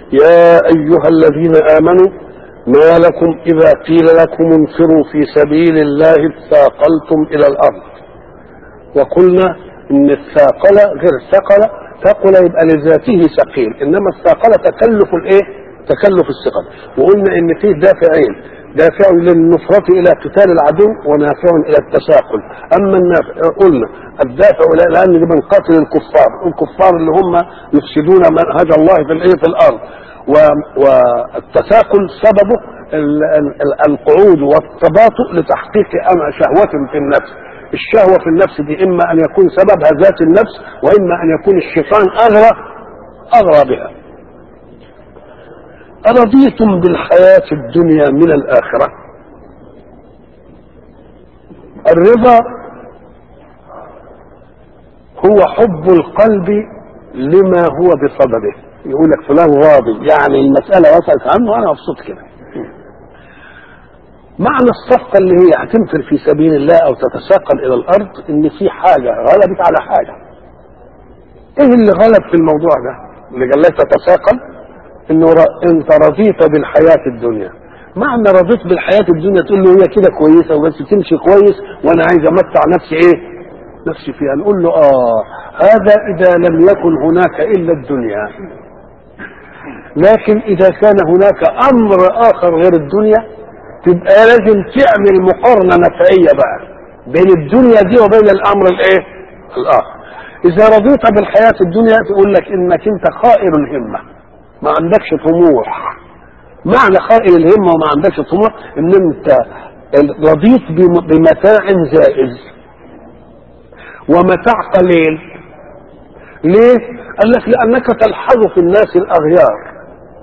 يا أيها الذين آمنوا ما لكم إذا قيل لكم انفروا في سبيل الله اثاقلتم إلى الأرض وقلنا إن الثاقل غير ثقل ثقل يبقى لذاته ثقيل إنما الثاقل تكلف الإيه؟ تكلف الثقل وقلنا إن فيه دافعين دافع للنفرة إلى قتال العدو ونافع إلى التساقل أما النافع قلنا الدافع لأن دي من قتل الكفار الكفار اللي هم يفسدون منهج الله في الإيه في الأرض والتساقل سببه القعود والتباطؤ لتحقيق شهوة في النفس الشهوة في النفس دي إما أن يكون سببها ذات النفس وإما أن يكون الشيطان أغرى أغرى بها أرضيتم بالحياة الدنيا من الآخرة الرضا هو حب القلب لما هو بصدده يقول لك فلان راضي يعني المسألة وصلت عنه أنا مبسوط كده معنى الصفقة اللي هي هتنفر في سبيل الله أو تتساقل إلى الأرض إن في حاجة غلبت على حاجة إيه اللي غلب في الموضوع ده؟ اللي قال لك تتساقل إنه أنت رضيت بالحياة الدنيا معنى رضيت بالحياة الدنيا تقول له هي كده كويسة وبس تمشي كويس وأنا عايز أمتع نفسي إيه؟ نفسي فيها نقول له آه هذا إذا لم يكن هناك إلا الدنيا لكن إذا كان هناك أمر آخر غير الدنيا تبقى لازم تعمل مقارنة نفعية بقى بين الدنيا دي وبين الأمر الإيه؟ الآخر إذا رضيت بالحياة الدنيا تقول لك إنك أنت خائر الهمة ما عندكش طموح معنى خائر الهمة وما عندكش طموح إن أنت رضيت بمتاع زائز ومتاع قليل ليه؟ قال لك لأنك تلحظ في الناس الأغيار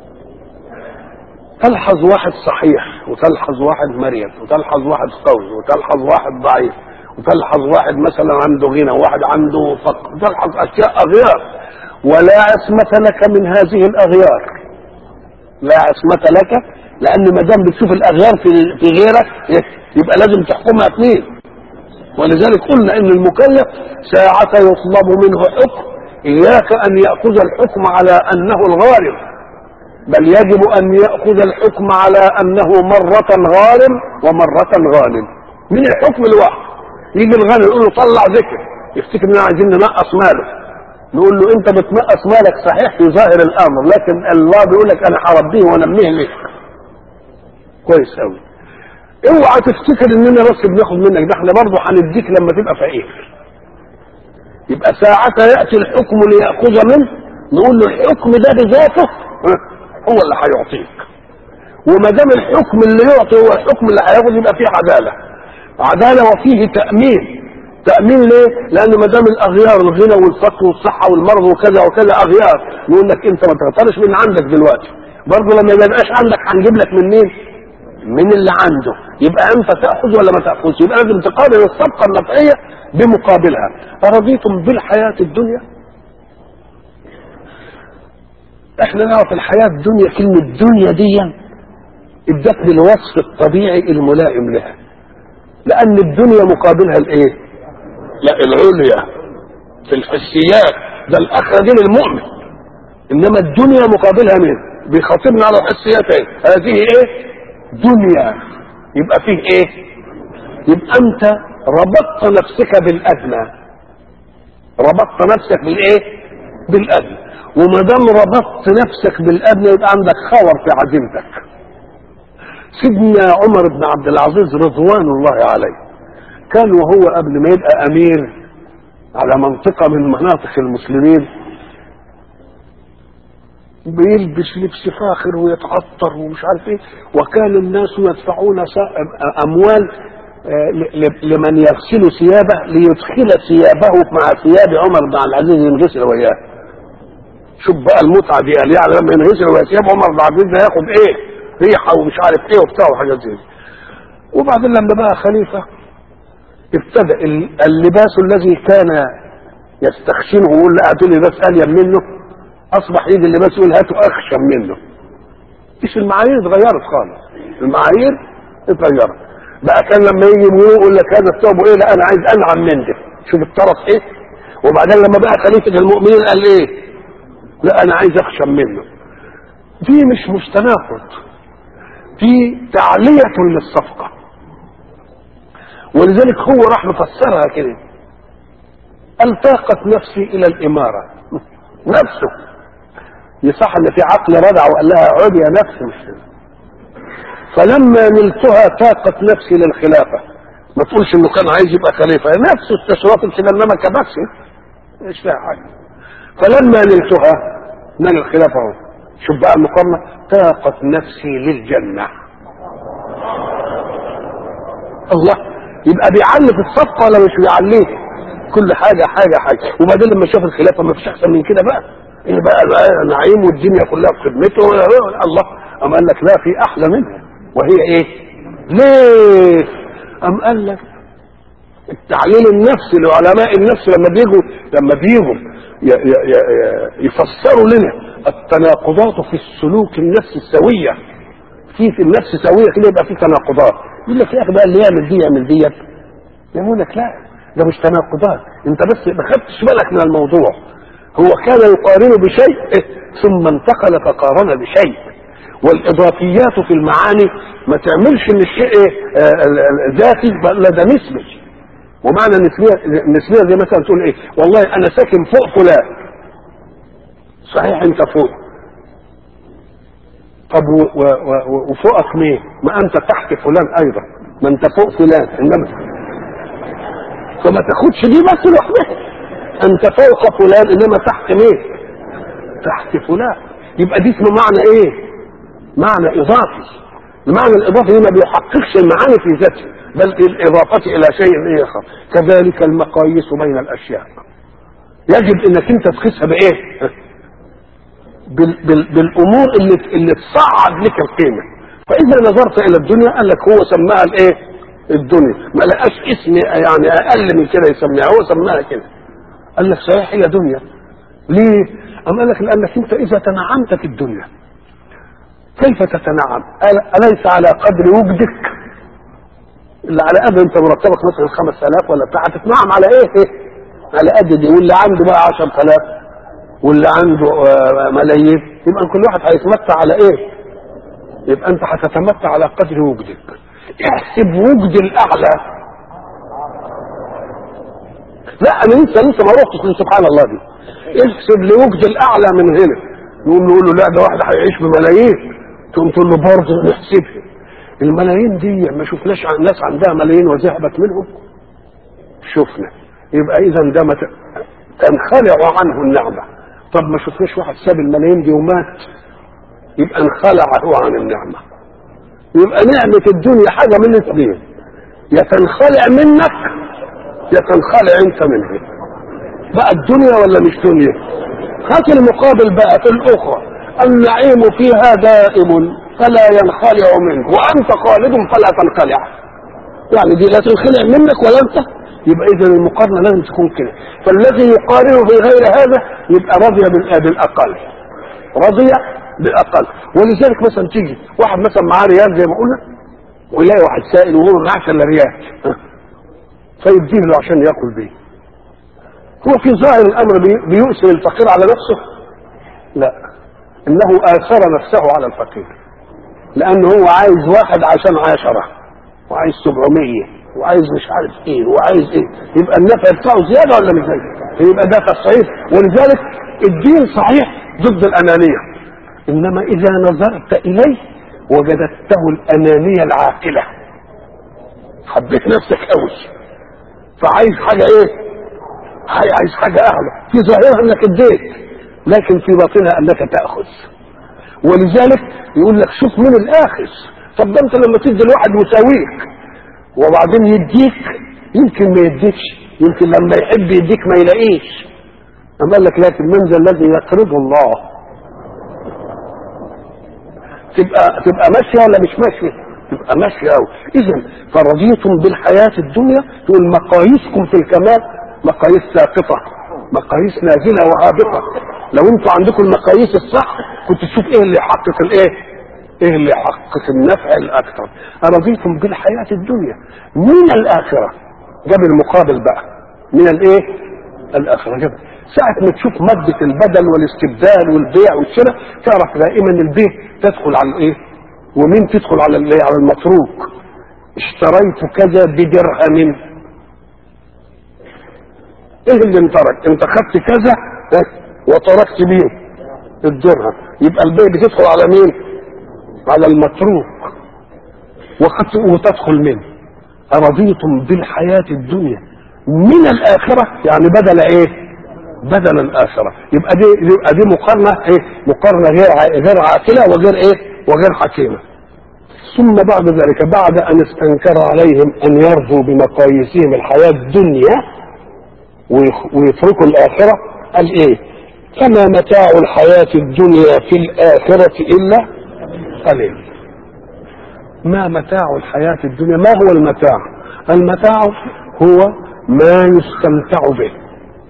تلحظ واحد صحيح وتلحظ واحد مريض وتلحظ واحد قوي وتلحظ واحد ضعيف وتلحظ واحد مثلا عنده غنى وواحد عنده فقر تلحظ أشياء أغيار ولا عصمة لك من هذه الأغيار لا عصمة لك لأن ما دام بتشوف الأغيار في في غيرك يبقى لازم تحكمها اثنين ولذلك قلنا ان المكلف ساعة يطلب منه حكم اياك ان يأخذ الحكم على انه الغالب بل يجب ان يأخذ الحكم على انه مرة غالب ومرة غالب من الحكم الواحد يجي الغني يقول له طلع ذكر يفتكر اننا عايزين ننقص ماله نقول له انت بتنقص مالك صحيح في ظاهر الامر لكن الله بيقول لك انا هربيه وانميه لك كويس قوي اوعى تفتكر اننا بس بناخد منك ده احنا برضه هنديك لما تبقى فقير يبقى ساعتها ياتي الحكم لياخذ منه نقول له الحكم ده بذاته هو اللي هيعطيك وما دام الحكم اللي يعطي هو الحكم اللي هياخذ يبقى فيه عداله عداله وفيه تامين تامين ليه؟ لان ما دام الاغيار الغنى والفقر والصحه والمرض وكذا وكذا اغيار نقول لك انت ما تغترش من عندك دلوقتي برضه لما يبقاش عندك هنجيب لك من مين؟ من اللي عنده يبقى انت تاخذ ولا ما تاخذش يبقى لازم تقابل الصفقه النفعيه بمقابلها ارضيتم بالحياه الدنيا احنا نعرف الحياه الدنيا كلمه دنيا دي ادتني الوصف الطبيعي الملائم لها لان الدنيا مقابلها الايه لا العليا في الحسيات ده الاخره دي للمؤمن انما الدنيا مقابلها مين بيخاطبنا على الحسيات ايه هذه ايه دنيا يبقى فيه ايه يبقى انت ربطت نفسك بالادنى ربطت نفسك بالايه بالادنى وما دام ربطت نفسك بالادنى يبقى عندك خور في عزيمتك سيدنا عمر بن عبد العزيز رضوان الله عليه كان وهو قبل ما يبقى امير على منطقه من مناطق المسلمين بيلبس لبس فاخر ويتعطر ومش عارف ايه وكان الناس يدفعون اموال لمن يغسل ثيابه ليدخل ثيابه مع ثياب عمر بن عبد العزيز ينغسل وياه شوف بقى المتعه دي قال يعني لما ينغسل وياه ثياب عمر بن عبد العزيز ده ياخد ايه ريحه ومش عارف ايه وبتاع وحاجات زي وبعدين لما بقى خليفه ابتدى اللباس الذي كان يستخشنه ويقول لا هاتوا لي لباس الين منه اصبح يجي اللباس يقول هاتوا اخشن منه مش المعايير اتغيرت خالص المعايير اتغيرت بقى كان لما يجي يقول لك هذا الثوب ايه لا انا عايز انعم من ده شوف الطرف ايه وبعدين لما بقى خليفه المؤمنين قال ايه لا انا عايز اخشن منه دي مش مش تناقض دي تعلية للصفقة ولذلك هو راح مفسرها كده التاقت نفسي الى الامارة نفسه يصح ان في عقل ردع وقال لها عد يا نفس مش فلما نلتها تاقت نفسي للخلافة ما تقولش انه كان عايز يبقى خليفة نفسه استشرفت كده انما كبسي مش فيها حاجة فلما نلتها نال الخلافة اهو شوف بقى المقارنة تاقت نفسي للجنة الله يبقى بيعلي في الصفقة ولا مش بيعليه كل حاجة حاجة حاجة وبعدين لما شاف الخلافة ما فيش أحسن من كده بقى إيه بقى, بقى نعيم والدنيا كلها في خدمته الله أم قال لك لا في أحلى منها وهي إيه؟ ليه؟ أم قال لك التعليل النفسي لعلماء النفس لما بيجوا لما بيجوا يفسروا لنا التناقضات في السلوك النفسي السوية في في النفس سوية كده يبقى في تناقضات يقول لك يا أخي بقى اللي يعمل دي يعمل ديت يقول لك لا ده مش تناقضات انت بس ما خدتش بالك من الموضوع هو كان يقارن بشيء ثم انتقل فقارن بشيء والاضافيات في المعاني ما تعملش ان الشيء ذاتي لا ده نسبي ومعنى النسبيه النسبيه زي مثلا تقول ايه والله انا ساكن فوق فلان صحيح انت فوق طب و و و وفوقك مين ما انت تحت فلان ايضا ما انت فوق فلان انما فما تاخدش دي بس لوحدها انت فوق فلان انما تحت مين تحت فلان يبقى دي اسمه معنى ايه معنى اضافي المعنى الاضافي ما بيحققش المعاني في ذاته بل الاضافه الى شيء اخر كذلك المقاييس بين الاشياء يجب انك انت تقيسها بايه بال بال بالامور اللي اللي تصعد لك القيمه فاذا نظرت الى الدنيا قال لك هو سماها الايه الدنيا ما لقاش اسم يعني اقل من كده يسميها هو سماها كده قال لك صحيح هي دنيا ليه أم قال لك لانك انت اذا تنعمت في الدنيا كيف تتنعم قال اليس على قدر وجدك اللي على قد انت مرتبك مثلا 5000 ولا بتاع هتتنعم على ايه, إيه؟ على قد دي واللي عنده بقى 10000 واللي عنده ملايين يبقى كل واحد هيتمتع على ايه يبقى انت هتتمتع على قدر وجدك احسب وجد الاعلى لا انا لسه لسه ما رحتش من سبحان الله دي احسب لوجد الاعلى من هنا نقوم نقول له لا ده واحد هيعيش بملايين تقوم تقول له برضه نحسبها الملايين دي ما شفناش عن ناس عندها ملايين وذهبت منهم شفنا يبقى اذا ده ما تنخلع عنه النعمه طب ما شفناش واحد ساب الملايين دي ومات يبقى انخلع هو عن النعمه يبقى نعمة الدنيا حاجة من الاثنين يا تنخلع منك يا تنخلع انت منها بقى الدنيا ولا مش دنيا هات المقابل بقى في الاخرى النعيم فيها دائم فلا ينخلع منه وانت خالد فلا تنخلع يعني دي لا تنخلع منك ولا انت يبقى اذا المقارنه لازم تكون كده فالذي يقارن في غير هذا يبقى رضي بالاقل رضي بالاقل ولذلك مثلا تيجي واحد مثلا معاه ريال زي ما قلنا ويلاقي واحد سائل وهو معاه الا ريال فيديه له عشان ياكل بيه هو في ظاهر الامر بيؤثر الفقير على نفسه لا انه اثر نفسه على الفقير لانه هو عايز واحد عشان عشرة وعايز سبعمية وعايز مش عارف ايه وعايز ايه يبقى النفع بتاعه زيادة ولا مش زيادة يبقى ده تصحيح ولذلك الدين صحيح ضد الانانية انما اذا نظرت اليه وجدته الانانية العاقلة حبيت نفسك قوي فعايز حاجة ايه عايز حاجة اعلى في ظاهرها انك اديت لكن في باطنها انك تأخذ ولذلك يقول لك شوف من الاخذ طب ده انت لما تدي الواحد مساويك وبعدين يديك يمكن ما يديكش يمكن لما يحب يديك ما يلاقيش أما قال لك لكن من ذا الذي يقرض الله تبقى تبقى ماشيه ولا مش ماشيه؟ تبقى ماشيه قوي اذا فرضيتم بالحياه الدنيا تقول مقاييسكم في الكمال مقاييس ساقطه مقاييس نازله وهابطه لو انتوا عندكم المقاييس الصح كنت تشوف ايه اللي يحقق الايه ايه اللي يحقق النفع الاكثر ارضيتم بالحياه الدنيا من الاخره جاب المقابل بقى من الايه الاخره جاب ساعة ما تشوف مادة البدل والاستبدال والبيع والشراء تعرف دائما البيع تدخل على الايه؟ ومين تدخل على الايه؟ على المتروك اشتريت كذا بدرهم ايه اللي انترك؟ انت خدت كذا وتركت مين؟ الدرهم يبقى البيع بتدخل على مين؟ على المتروك وقد وتدخل منه أرضيتم بالحياة الدنيا من الآخرة يعني بدل إيه؟ بدل الآخرة يبقى دي يبقى دي مقارنة إيه؟ مقارنة غير غير عاقلة وغير إيه؟ وغير حكيمة. ثم بعد ذلك بعد أن استنكر عليهم أن يرضوا بمقاييسهم الحياة الدنيا ويتركوا الآخرة قال إيه؟ فما متاع الحياة الدنيا في الآخرة إلا قليل. ما متاع الحياة الدنيا ما هو المتاع المتاع هو ما يستمتع به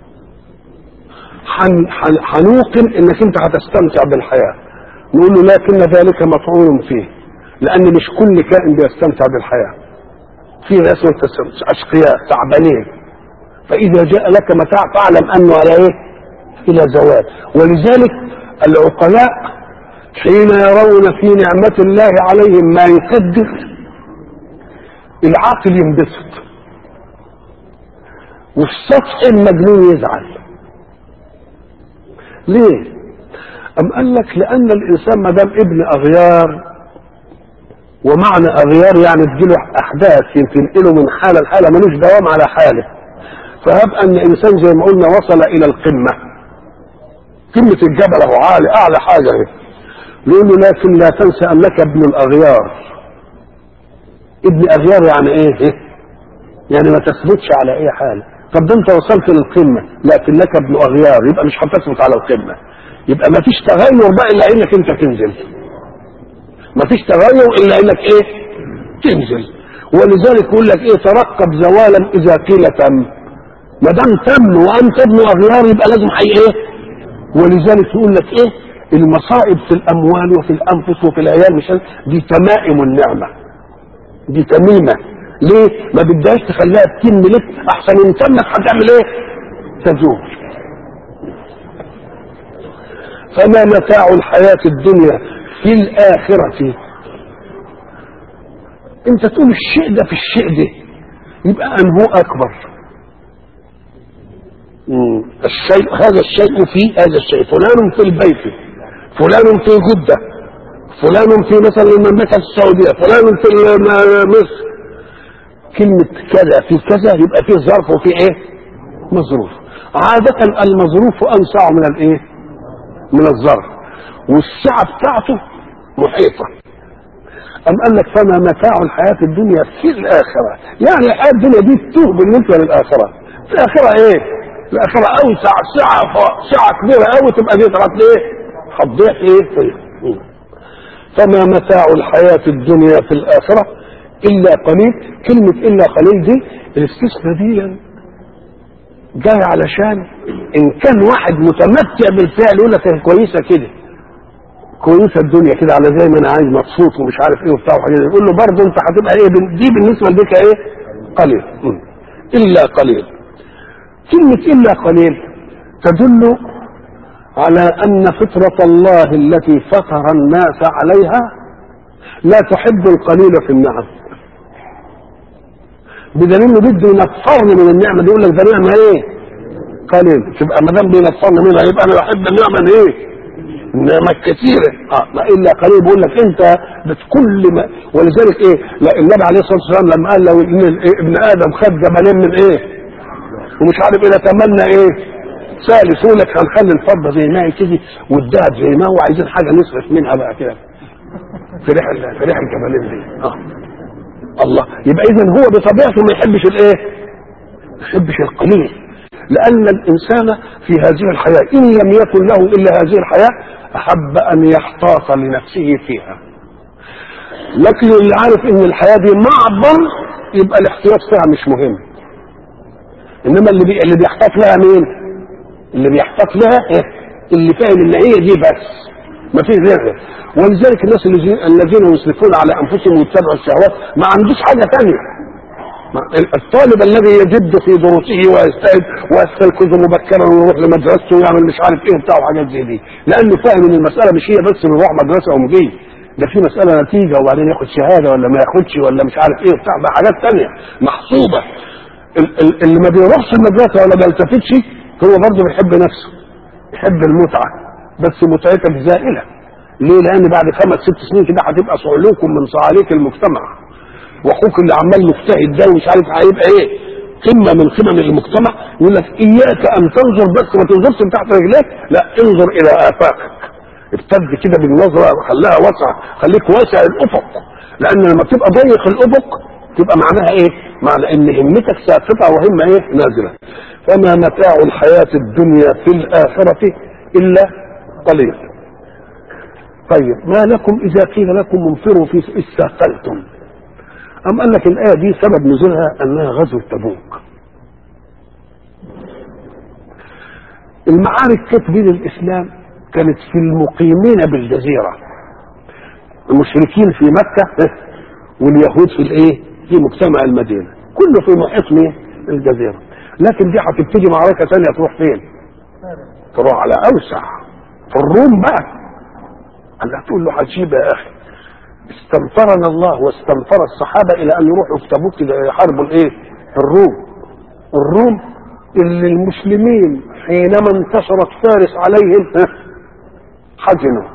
حنوقن انك انت هتستمتع بالحياة نقول له لكن ذلك مطعون فيه لان مش كل كائن بيستمتع بالحياة في ناس اشقياء تعبانين فاذا جاء لك متاع فاعلم انه على ايه الى زوال ولذلك العقلاء حين يرون في نعمة الله عليهم ما يقدر العاقل ينبسط والسطح المجنون يزعل ليه؟ أم قال لك لأن الإنسان ما دام ابن أغيار ومعنى أغيار يعني تجيله أحداث تنقله من حالة لحالة ملوش دوام على حاله فهب أن إنسان زي ما قلنا وصل إلى القمة قمة الجبل أهو عالي أعلى حاجة هي يقول له لكن لا تنسى انك ابن الاغيار ابن اغيار يعني ايه يعني ما تثبتش على اي حال طب ده انت وصلت للقمه لكنك ابن اغيار يبقى مش هتثبت على القمه يبقى ما فيش تغير بقى الا انك انت تنزل ما فيش تغير الا انك ايه تنزل ولذلك يقول لك ايه ترقب زوالا اذا قيل تم ما دام تم وانت ابن اغيار يبقى لازم حي ايه ولذلك يقول لك ايه المصائب في الاموال وفي الانفس وفي العيال مش دي تمائم النعمه دي تميمه ليه ما بدهاش تخليها تتم لك احسن ان تمت هتعمل ايه تزول فما متاع الحياه الدنيا في الاخره انت تقول الشيء ده في الشيء ده يبقى انه اكبر الشيء هذا الشيء في هذا الشيء فلان في البيت فلان في جدة فلان في مثلا المملكة السعودية فلان في مصر كلمة كذا في كذا يبقى فيه ظرف وفي ايه مظروف عادة المظروف أنسع من الايه من الظرف والسعة بتاعته محيطة أم قال لك فما متاع الحياة الدنيا في الآخرة يعني الحياة الدنيا دي تتوه بالنسبة للآخرة الآخرة إيه؟ الآخرة أوسع سعة سعة كبيرة أوي تبقى دي طلعت إيه؟ هتضيع ايه فما متاع الحياة الدنيا في الآخرة إلا قليل كلمة إلا قليل دي الاستثناء دي جاي علشان إن كان واحد متمتع بالفعل يقول لك كويسة كده كويسة الدنيا كده على زي ما أنا عايز مبسوط ومش عارف إيه وبتاع وحاجات يقول له برضه أنت هتبقى إيه دي بالنسبة لك إيه قليل إلا قليل كلمة إلا قليل تدل على أن فطرة الله التي فطر الناس عليها لا تحب القليل في النعم بدليل انه بده ينفرني من النعمه دي يقول لك ده نعمه ايه؟ قليل تبقى ما دام بينفرني منها يبقى انا بحب النعمه ايه؟ النعمه الكثيره اه لا الا قليل بيقول لك انت بكل ما ولذلك ايه؟ لا النبي عليه الصلاه والسلام لما قال لو ان ابن ادم خد جبلين من ايه؟ ومش عارف ايه تمنى ايه؟ ثالث يقول لك هنخلي الفضه زي ما هي كده والذهب زي ما هو عايزين حاجه نصرف منها بقى كده في ريح في ريح الجبلين دي اه الله يبقى اذا هو بطبيعته ما يحبش الايه؟ ما يحبش القليل لان الانسان في هذه الحياه ان لم يكن له الا هذه الحياه احب ان يحتاط لنفسه فيها لكن اللي عارف ان الحياه دي معبر يبقى الاحتياط فيها مش مهم انما اللي بي... اللي بيحتاط لها مين؟ اللي بيحتاط لها إيه؟ اللي فاهم ان هي دي بس ما فيش غيرها ولذلك الناس الذين الذين يسرفون على انفسهم ويتبعوا الشهوات ما عندوش حاجه ثانيه الطالب الذي يجد في دروسه ويجتهد ويستيقظ مبكرا ويروح لمدرسته ويعمل مش عارف ايه وبتاع وحاجات زي دي لانه فاهم ان المساله مش هي بس بنروح مدرسه ومجي ده في مساله نتيجه وبعدين ياخد شهاده ولا ما ياخدش ولا مش عارف ايه وبتاع ده حاجات ثانيه محسوبه ال- ال- اللي ما بيروحش المدرسه ولا ما بيلتفتش هو برضه بيحب نفسه يحب المتعه بس متعتك زائله ليه؟ لان بعد خمس ست سنين كده هتبقى صعلوك من صعاليك المجتمع واخوك اللي عمال مجتهد ده ومش عارف هيبقى ايه قمه من قمم المجتمع يقول لك اياك ان تنظر بس ما تنظرش من تحت رجليك لا انظر الى افاقك ابتد كده بالنظره خليها واسعه خليك واسع الافق لان لما تبقى ضيق الافق تبقى معناها ايه؟ معنى ان همتك ساقطه وهمه ايه؟ نازله فما متاع الحياه الدنيا في الاخره الا قليل طيب ما لكم اذا قيل لكم انفروا في استثقلتم أم قال لك الآية دي سبب نزولها أنها غزوة تبوك المعارك كانت بين الإسلام كانت في المقيمين بالجزيرة المشركين في مكة واليهود في الإيه؟ في مجتمع المدينة كله في محيط مين؟ الجزيرة لكن دي هتبتدي معركة ثانية تروح فين؟ تروح على أوسع في الروم بقى قال لها تقول له عجيب يا أخي استنفرنا الله واستنفر الصحابه الى ان يروحوا في تبوك يحاربوا الايه؟ الروم. الروم اللي المسلمين حينما انتصرت فارس عليهم ها، حزنوا.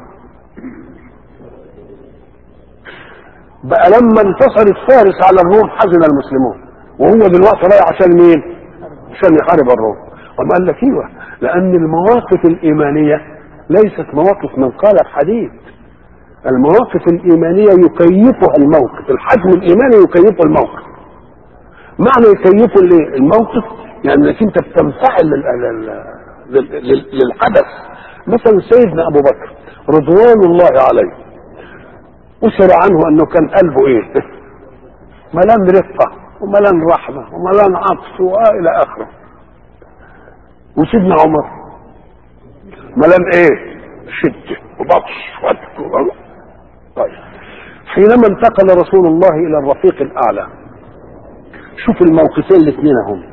بقى لما انتصرت فارس على الروم حزن المسلمون وهو دلوقتي رايح عشان مين؟ عشان يحارب الروم. وما قال لك ايوه لان المواقف الايمانيه ليست مواقف من قالب حديث المواقف الإيمانية يكيفها الموقف الحجم الإيماني يكيفه الموقف معنى يكيفه الايه؟ الموقف يعني انك انت بتنفعل لل- لل- لل- لل- للحدث مثلا سيدنا ابو بكر رضوان الله عليه أشر عنه انه كان قلبه ايه ملان رفقة وملان رحمة وملان عطف والى اخره وسيدنا عمر ملان ايه شدة وبطش وقت طيب حينما انتقل رسول الله الى الرفيق الاعلى شوف الموقفين الاثنين هم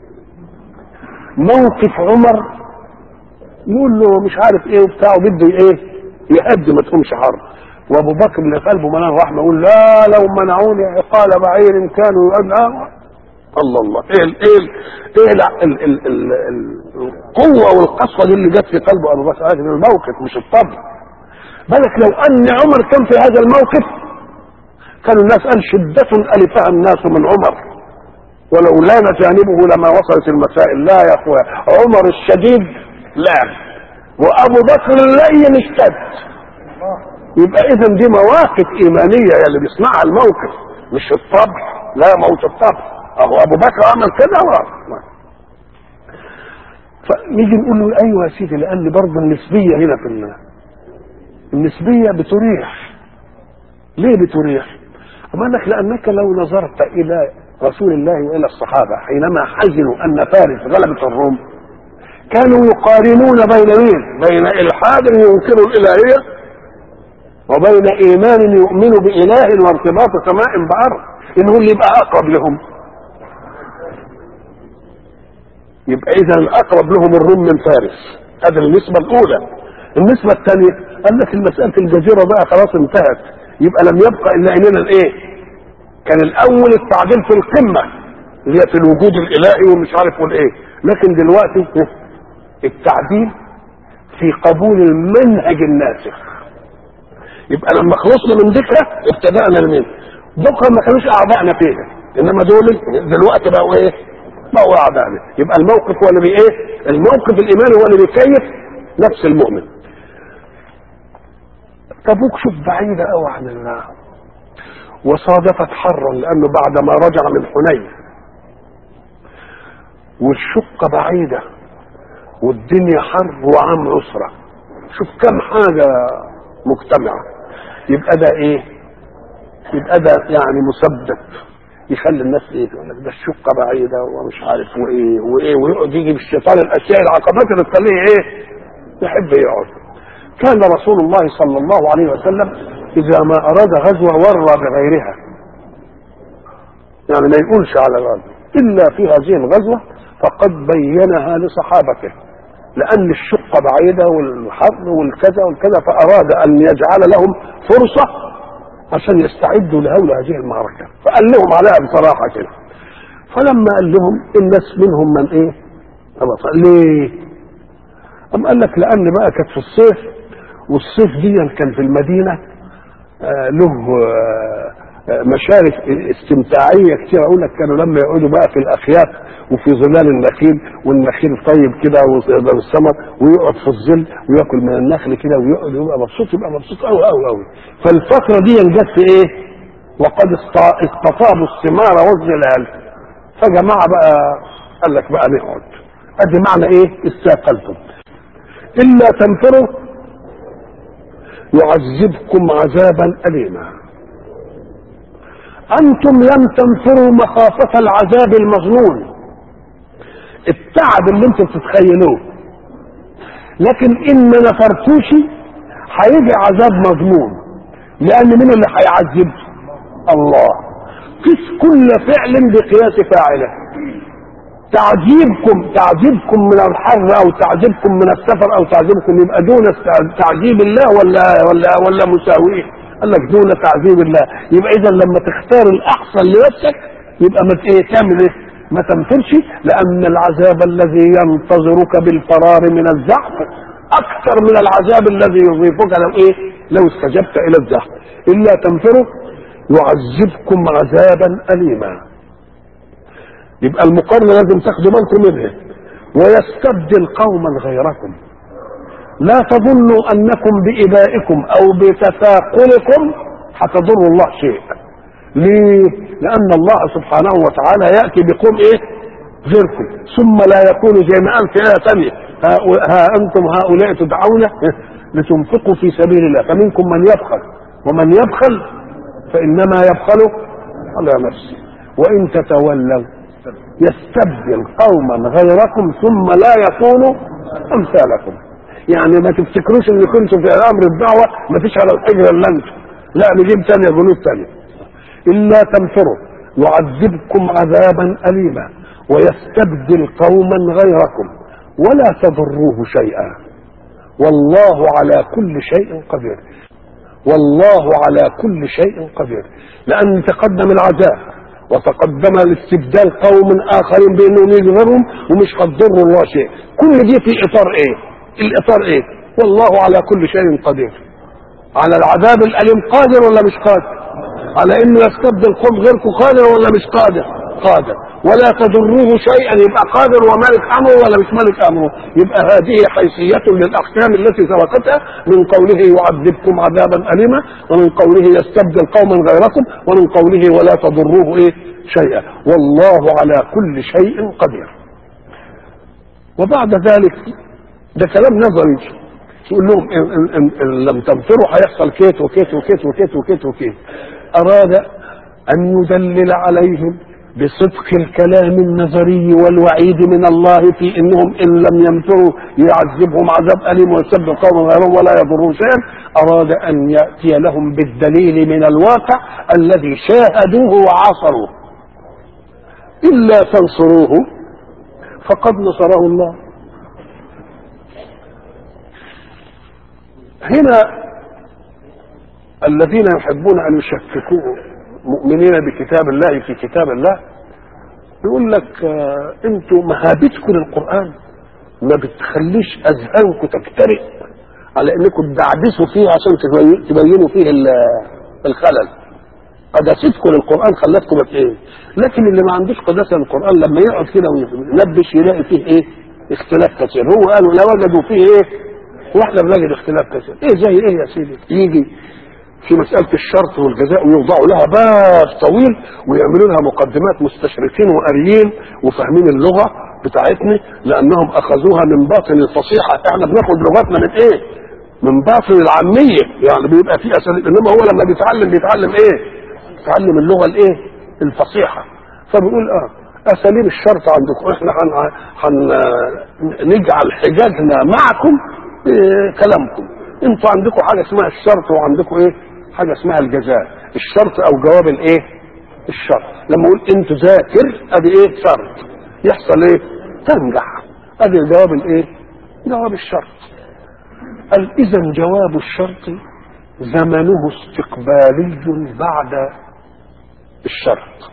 موقف عمر يقول له مش عارف ايه وبتاع وبده ايه يهدي ما تقومش حرب وابو بكر اللي قلبه ملان رحمه يقول لا لو منعوني عقال بعير كانوا يقول لا الله الله ايه ال ايه ال ايه ال ال ال ال ال القوه والقسوه دي اللي جت في قلب ابو بكر هذا الموقف مش الطبع بالك لو ان عمر كان في هذا الموقف كانوا الناس قال شدة ألفها الناس من عمر ولو لان جانبه لما وصلت المسائل لا يا اخويا عمر الشديد لا وابو بكر اللين اشتد يبقى اذا دي مواقف ايمانيه هي اللي بيصنعها الموقف مش الطبع لا موت الطبع اهو ابو بكر عمل كده و- فنيجي نقول له ايوه يا سيدي لان برضه النسبيه هنا في ال- النسبيه بتريح ليه بتريح؟ قال لك لانك لو نظرت الى رسول الله والى الصحابه حينما حزنوا ان فارس غلبت الروم كانوا يقارنون بين مين؟ بين الحاد ينكر الالهيه وبين ايمان يؤمن باله وارتباط سماء بارض انه اللي يبقى اقرب لهم يبقى اذا الاقرب لهم الروم من فارس هذه النسبه الاولى النسبه الثانيه قال لك المساله الجزيره بقى خلاص انتهت يبقى لم يبقى الا اننا الايه كان الاول التعديل في القمه اللي هي في الوجود الالهي ومش عارف والايه لكن دلوقتي التعديل في قبول المنهج الناسخ يبقى لما خلصنا من ذكرى ابتدأنا لمين ذكرى ما كانوش اعضائنا فيها انما دول دلوقتي بقوا ايه بقوا اعضائنا يبقى الموقف هو اللي بي ايه الموقف الايماني هو اللي بيكيف نفس المؤمن تبوك شوف بعيدة قوي عن الله وصادفت حرا لانه بعد ما رجع من حنين والشقة بعيدة والدنيا حر وعام عسرة شوف كم حاجة مجتمعة يبقى ده ايه يبقى ده يعني مسبب يخلي الناس ايه يقول لك ده الشقة بعيدة ومش عارف وايه وايه ويقعد يجي بالشيطان الاشياء العقبات اللي تخليه ايه يحب يقعد كان رسول الله صلى الله عليه وسلم اذا ما اراد غزوة ورى بغيرها يعني ما يقولش على الغزوة إلا في هذه الغزوة فقد بينها لصحابته لأن الشقة بعيدة والحر والكذا والكذا فأراد أن يجعل لهم فرصة عشان يستعدوا لهول هذه المعركة فقال لهم عليها بصراحة كده فلما قال لهم الناس منهم من ايه أبطأ. ليه أم قال لك لأن بقى كانت في الصيف والصيف دي كان في المدينة آه له آه مشارف استمتاعيه كتير اقول لك كانوا لما يقعدوا بقى في الاخياف وفي ظلال النخيل والنخيل طيب كده والثمر ويقعد في الظل وياكل من النخل كده ويقعد يبقى مبسوط يبقى مبسوط قوي قوي قوي فالفتره دي جت في ايه؟ وقد استطابوا الثمار والظلال فجماعه بقى قال لك بقى نقعد ادي معنى ايه؟ استاقلتم الا تنفروا يعذبكم عذابا اليما انتم لم تنفروا مخافة العذاب المظنون التعب اللي انتم بتتخيلوه لكن ان ما نفرتوش هيجي عذاب مضمون لان مين اللي هيعذب الله قس كل فعل بقياس فاعله تعذيبكم تعذيبكم من الحر او تعذيبكم من السفر او تعذيبكم يبقى دون تعذيب الله ولا ولا ولا مساويه قال لك دون تعذيب الله يبقى اذا لما تختار الاحسن لنفسك يبقى ما ايه تعمل ايه ما تنفرش لان العذاب الذي ينتظرك بالفرار من الزحف اكثر من العذاب الذي يضيفك لو ايه لو استجبت الى الزحف الا تنفروا يعذبكم عذابا اليما يبقى المقارنه لازم تاخدوا بالكم منها ويستبدل قوما غيركم لا تظنوا انكم بابائكم او بتثاقلكم هتضروا الله شيء ليه لان الله سبحانه وتعالى ياتي بقوم ايه غيركم ثم لا يكون زي ما قال في ايه ثانيه ها, ها انتم هؤلاء تدعون لتنفقوا في سبيل الله فمنكم من يبخل ومن يبخل فانما يبخل على نفسه وان تتولوا يستبدل قوما غيركم ثم لا يكونوا امثالكم يعني ما تفتكروش ان كنتم في امر الدعوه ما فيش على الحجر الا انتم لا نجيب ثانيه جنود ثانيه الا تنفروا يعذبكم عذابا اليما ويستبدل قوما غيركم ولا تضروه شيئا والله على كل شيء قدير والله على كل شيء قدير لان تقدم العذاب وتقدم الاستبدال قوم اخرين بانهم يجبرهم ومش هتضر الله شيء كل دي في اطار ايه الاطار ايه والله على كل شيء قدير على العذاب الاليم قادر ولا مش قادر على انه يستبدل قوم غيركم قادر ولا مش قادر قادر ولا تضروه شيئا يبقى قادر ومالك امره ولا مش مالك امره يبقى هذه حيثيه للاحكام التي سبقتها من قوله يعذبكم عذابا اليما ومن قوله يستبدل قوما غيركم ومن قوله ولا تضروه ايه شيئا والله على كل شيء قدير وبعد ذلك ده كلام نظري يقول لهم إن, إن, إن, إن لم تنفروا هيحصل كيت وكيت وكيت وكيت وكيت وكيت أراد أن يدلل عليهم بصدق الكلام النظري والوعيد من الله في انهم ان لم ينفروا يعذبهم عذاب اليم ويسبب قوما غيرهم ولا يضرون شيئا اراد ان ياتي لهم بالدليل من الواقع الذي شاهدوه وعاصروه الا تنصروه فقد نصره الله هنا الذين يحبون ان يشككوا مؤمنين بكتاب الله في كتاب الله يقول لك آه انتوا مهابتكم للقران ما بتخليش اذهانكم تجترئ على انكم تدعبسوا فيه عشان تبينوا فيه الخلل قداستكم للقران خلتكم ايه لكن اللي ما عندوش قداسه للقران لما يقعد كده وينبش يلاقي فيه ايه اختلاف كثير هو قالوا لا وجدوا فيه ايه واحنا بنجد اختلاف كثير ايه زي ايه يا سيدي يجي في مسألة الشرط والجزاء ويوضعوا لها باب طويل ويعملوا لها مقدمات مستشرقين وقاريين وفاهمين اللغة بتاعتنا لأنهم أخذوها من باطن الفصيحة احنا بناخد لغتنا من إيه؟ من باطن العامية يعني بيبقى في أساليب إنما هو لما بيتعلم بيتعلم إيه؟ بيتعلم اللغة الإيه؟ الفصيحة فبيقول آه أساليب الشرط عندكم احنا هن هن نجعل حجاجنا معكم إيه كلامكم انتوا عندكم حاجه اسمها الشرط وعندكم ايه حاجه اسمها الجزاء الشرط او جواب الايه الشرط لما اقول ان تذاكر ادي ايه شرط يحصل ايه تنجح ادي جواب الايه جواب الشرط قال اذا جواب الشرط زمنه استقبالي بعد الشرط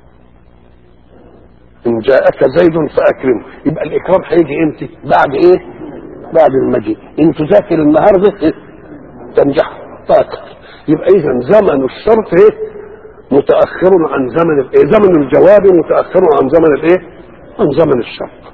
ان جاءك زيد فاكرمه يبقى الاكرام هيجي امتى بعد ايه بعد المجيء ان تذاكر النهارده إيه؟ تنجح فاكر يبقى اذا زمن الشرط ايه متاخر عن زمن الايه زمن الجواب متاخر عن زمن الايه عن زمن الشرط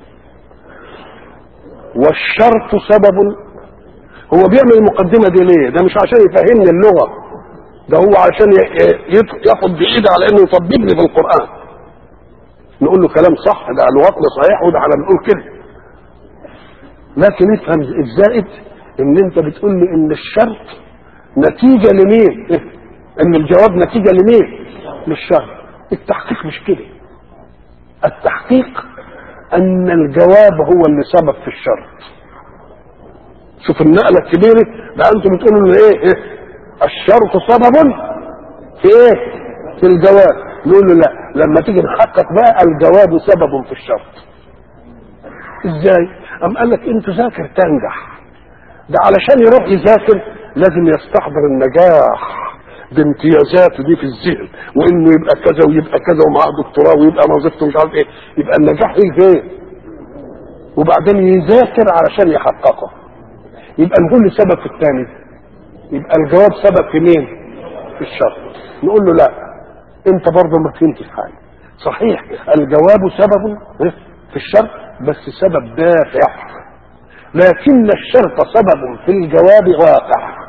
والشرط سبب هو بيعمل المقدمه دي ليه ده مش عشان يفهمني اللغه ده هو عشان ياخد بايدي على انه يطبقني بالقران نقول له كلام صح ده لغتنا صحيح وده على نقول كده لكن افهم الزائد ان انت بتقول لي ان الشرط نتيجه لمين ان الجواب نتيجه لمين للشرط التحقيق مش كده التحقيق ان الجواب هو اللي سبب في الشرط شوف النقله الكبيره ده انتم بتقولوا له ايه, إيه؟ الشرط سبب في ايه في الجواب نقول له لا لما تيجي نحقق بقى الجواب سبب في الشرط ازاي ام قال لك انت ذاكر تنجح ده علشان يروح يذاكر لازم يستحضر النجاح بامتيازاته دي في الذهن وانه يبقى كذا ويبقى كذا ومعاه دكتوراه ويبقى وظيفته مش عارف ايه يبقى النجاح يجي فين وبعدين يذاكر علشان يحققه يبقى نقول له سبب في الثاني يبقى الجواب سبب في مين في الشرط نقول له لا انت برضه ما فهمتش حاجه صحيح الجواب سبب في الشرط بس سبب دافع لكن الشرط سبب في الجواب واقع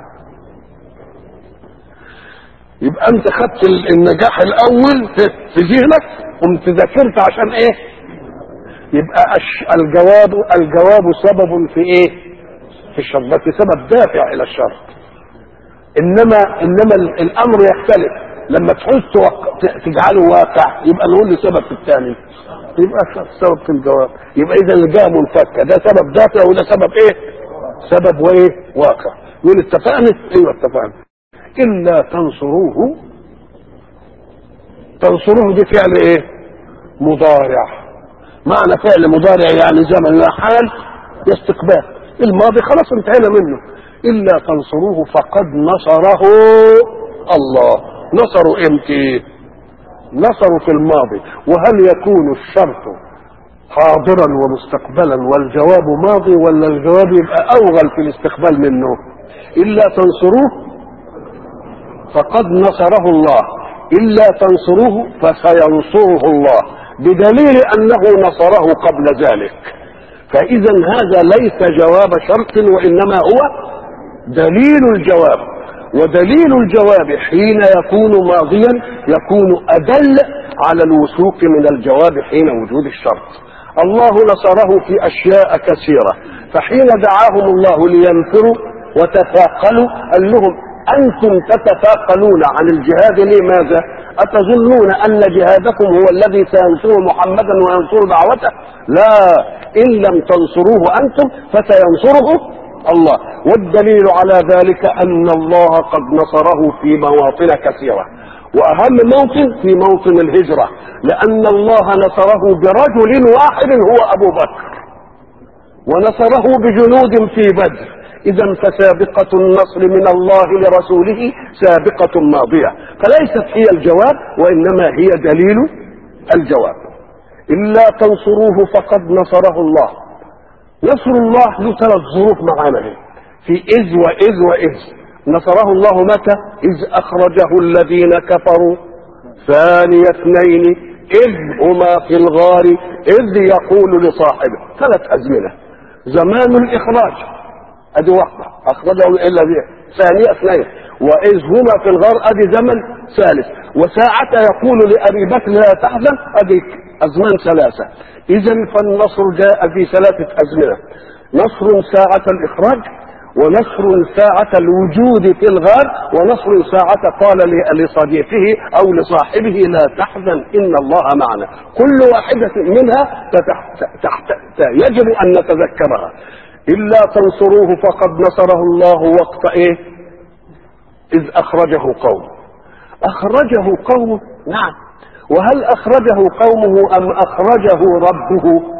يبقى انت خدت النجاح الاول في ذهنك قمت ذاكرت عشان ايه يبقى الجواب الجواب سبب في ايه في الشرط بس سبب دافع الى الشرط انما انما الامر يختلف لما تحس تجعله واقع يبقى نقول له سبب في الثاني يبقى سبب في الجواب يبقى اذا الجاه منفكه ده سبب دافع وده سبب ايه سبب وايه واقع يقول اتفقنا ايوه اتفقنا الا تنصروه تنصروه دي فعل ايه مضارع معنى فعل مضارع يعني زمن لا حال استقبال الماضي خلاص انتهينا منه الا تنصروه فقد نصره الله نصروا امتى نصروا في الماضي وهل يكون الشرط حاضرا ومستقبلا والجواب ماضي ولا الجواب يبقى اوغل في الاستقبال منه الا تنصروه فقد نصره الله الا تنصروه فسينصره الله بدليل انه نصره قبل ذلك فاذا هذا ليس جواب شرط وانما هو دليل الجواب ودليل الجواب حين يكون ماضيا يكون ادل على الوثوق من الجواب حين وجود الشرط الله نصره في اشياء كثيره فحين دعاهم الله لينفروا وتثاقلوا قال لهم انتم تتثاقلون عن الجهاد لماذا اتظنون ان جهادكم هو الذي سينصر محمدا وينصر دعوته لا ان لم تنصروه انتم فسينصره الله والدليل على ذلك ان الله قد نصره في مواطن كثيره واهم موطن في موطن الهجره لان الله نصره برجل واحد هو ابو بكر ونصره بجنود في بدر اذا فسابقه النصر من الله لرسوله سابقه ماضيه فليست هي الجواب وانما هي دليل الجواب الا تنصروه فقد نصره الله نصر الله له ثلاث ظروف معانا في إذ وإذ وإذ نصره الله متى إذ أخرجه الذين كفروا ثاني اثنين إذ هما في الغار إذ يقول لصاحبه ثلاث أزمنة زمان الإخراج أدي واحدة أخرجه إلا به ثاني اثنين وإذ هما في الغار أدي زمن ثالث وساعة يقول لأبي بكر لا تحزن أدي أزمان ثلاثة إذا فالنصر جاء في ثلاثة أزمنة نصر ساعة الإخراج ونصر ساعة الوجود في الغار ونصر ساعة قال لصديقه أو لصاحبه لا تحزن إن الله معنا كل واحدة منها تحت تحت يجب أن نتذكرها إلا تنصروه فقد نصره الله وقت إيه إذ أخرجه قوم أخرجه قوم نعم وهل أخرجه قومه أم أخرجه ربه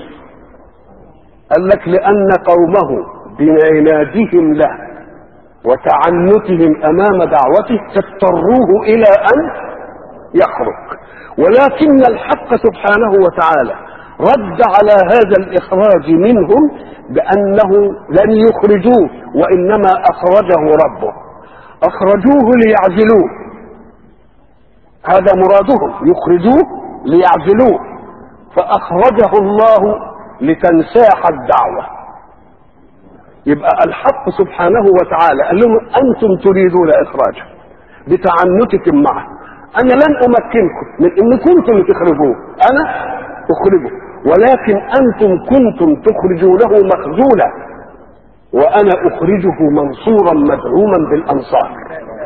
قال لك لأن قومه بعنادهم له وتعنتهم أمام دعوته اضطروه إلى أن يخرج ولكن الحق سبحانه وتعالى رد على هذا الإخراج منهم بأنه لن يخرجوه وإنما أخرجه ربه أخرجوه ليعزلوه هذا مرادهم يخرجوه ليعزلوه فأخرجه الله لتنساح الدعوة يبقى الحق سبحانه وتعالى قال لهم أنتم تريدون إخراجه بتعنتكم معه أنا لن أمكنكم من إن كنتم تخرجوه أنا أخرجه ولكن أنتم كنتم تخرجونه مخذولا وأنا أخرجه منصورا مدعوما بالأنصار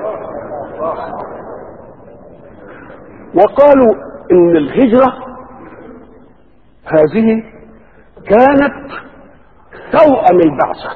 وقالوا إن الهجرة هذه كانت توأم البعثة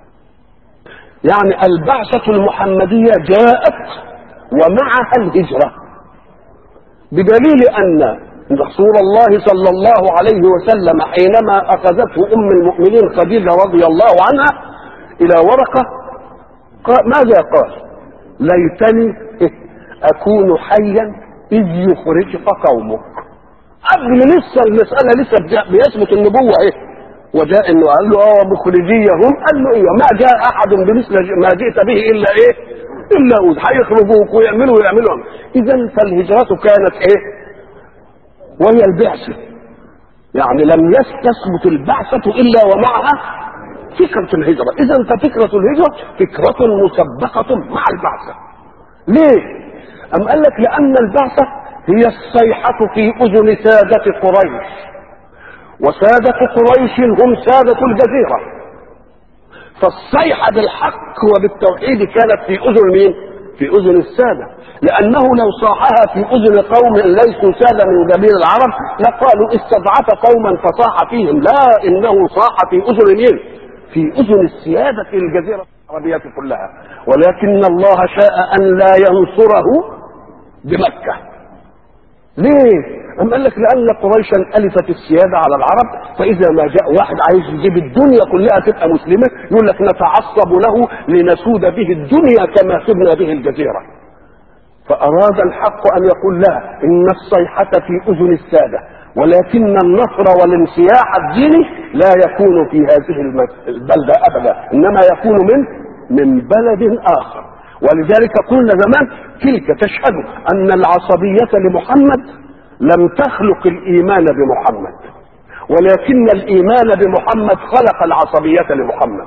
يعني البعثة المحمدية جاءت ومعها الهجرة بدليل أن رسول الله صلى الله عليه وسلم حينما أخذته أم المؤمنين خديجة رضي الله عنها إلى ورقة قال ماذا قال ليتني أكون حيا إذ يخرجك قومك قبل لسه المسألة لسه بيثبت النبوة إيه وجاء انه قال له اه مخرجيهم قال له ايه ما جاء احد بمثل ما جئت به الا ايه الا اوز هيخرجوك ويعملوا ويعملوا اذا فالهجرة كانت ايه وهي البعثة يعني لم تثبت البعثة الا ومعها فكرة الهجرة اذا ففكرة الهجرة فكرة مسبقة مع البعثة ليه ام قال لك لان البعثة هي الصيحة في اذن سادة قريش وسادة قريش هم سادة الجزيرة فالصيحة بالحق وبالتوحيد كانت في أذن مين؟ في أذن السادة لأنه لو صاحها في أذن قوم ليسوا سادة من جميع العرب لقالوا استضعف قوما فصاح فيهم لا إنه صاح في أذن مين؟ في أذن السيادة في الجزيرة العربية كلها ولكن الله شاء أن لا ينصره بمكة ليه؟ أم قال لك لأن قريشا ألفت السيادة على العرب فإذا ما جاء واحد عايز يجيب الدنيا كلها تبقى مسلمة يقول لك نتعصب له لنسود به الدنيا كما سدنا به الجزيرة فأراد الحق أن يقول لها إن الصيحة في أذن السادة ولكن النصر والانسياح الديني لا يكون في هذه البلدة أبدا إنما يكون من من بلد آخر ولذلك قلنا زمان تلك تشهد أن العصبية لمحمد لم تخلق الايمان بمحمد ولكن الايمان بمحمد خلق العصبيه لمحمد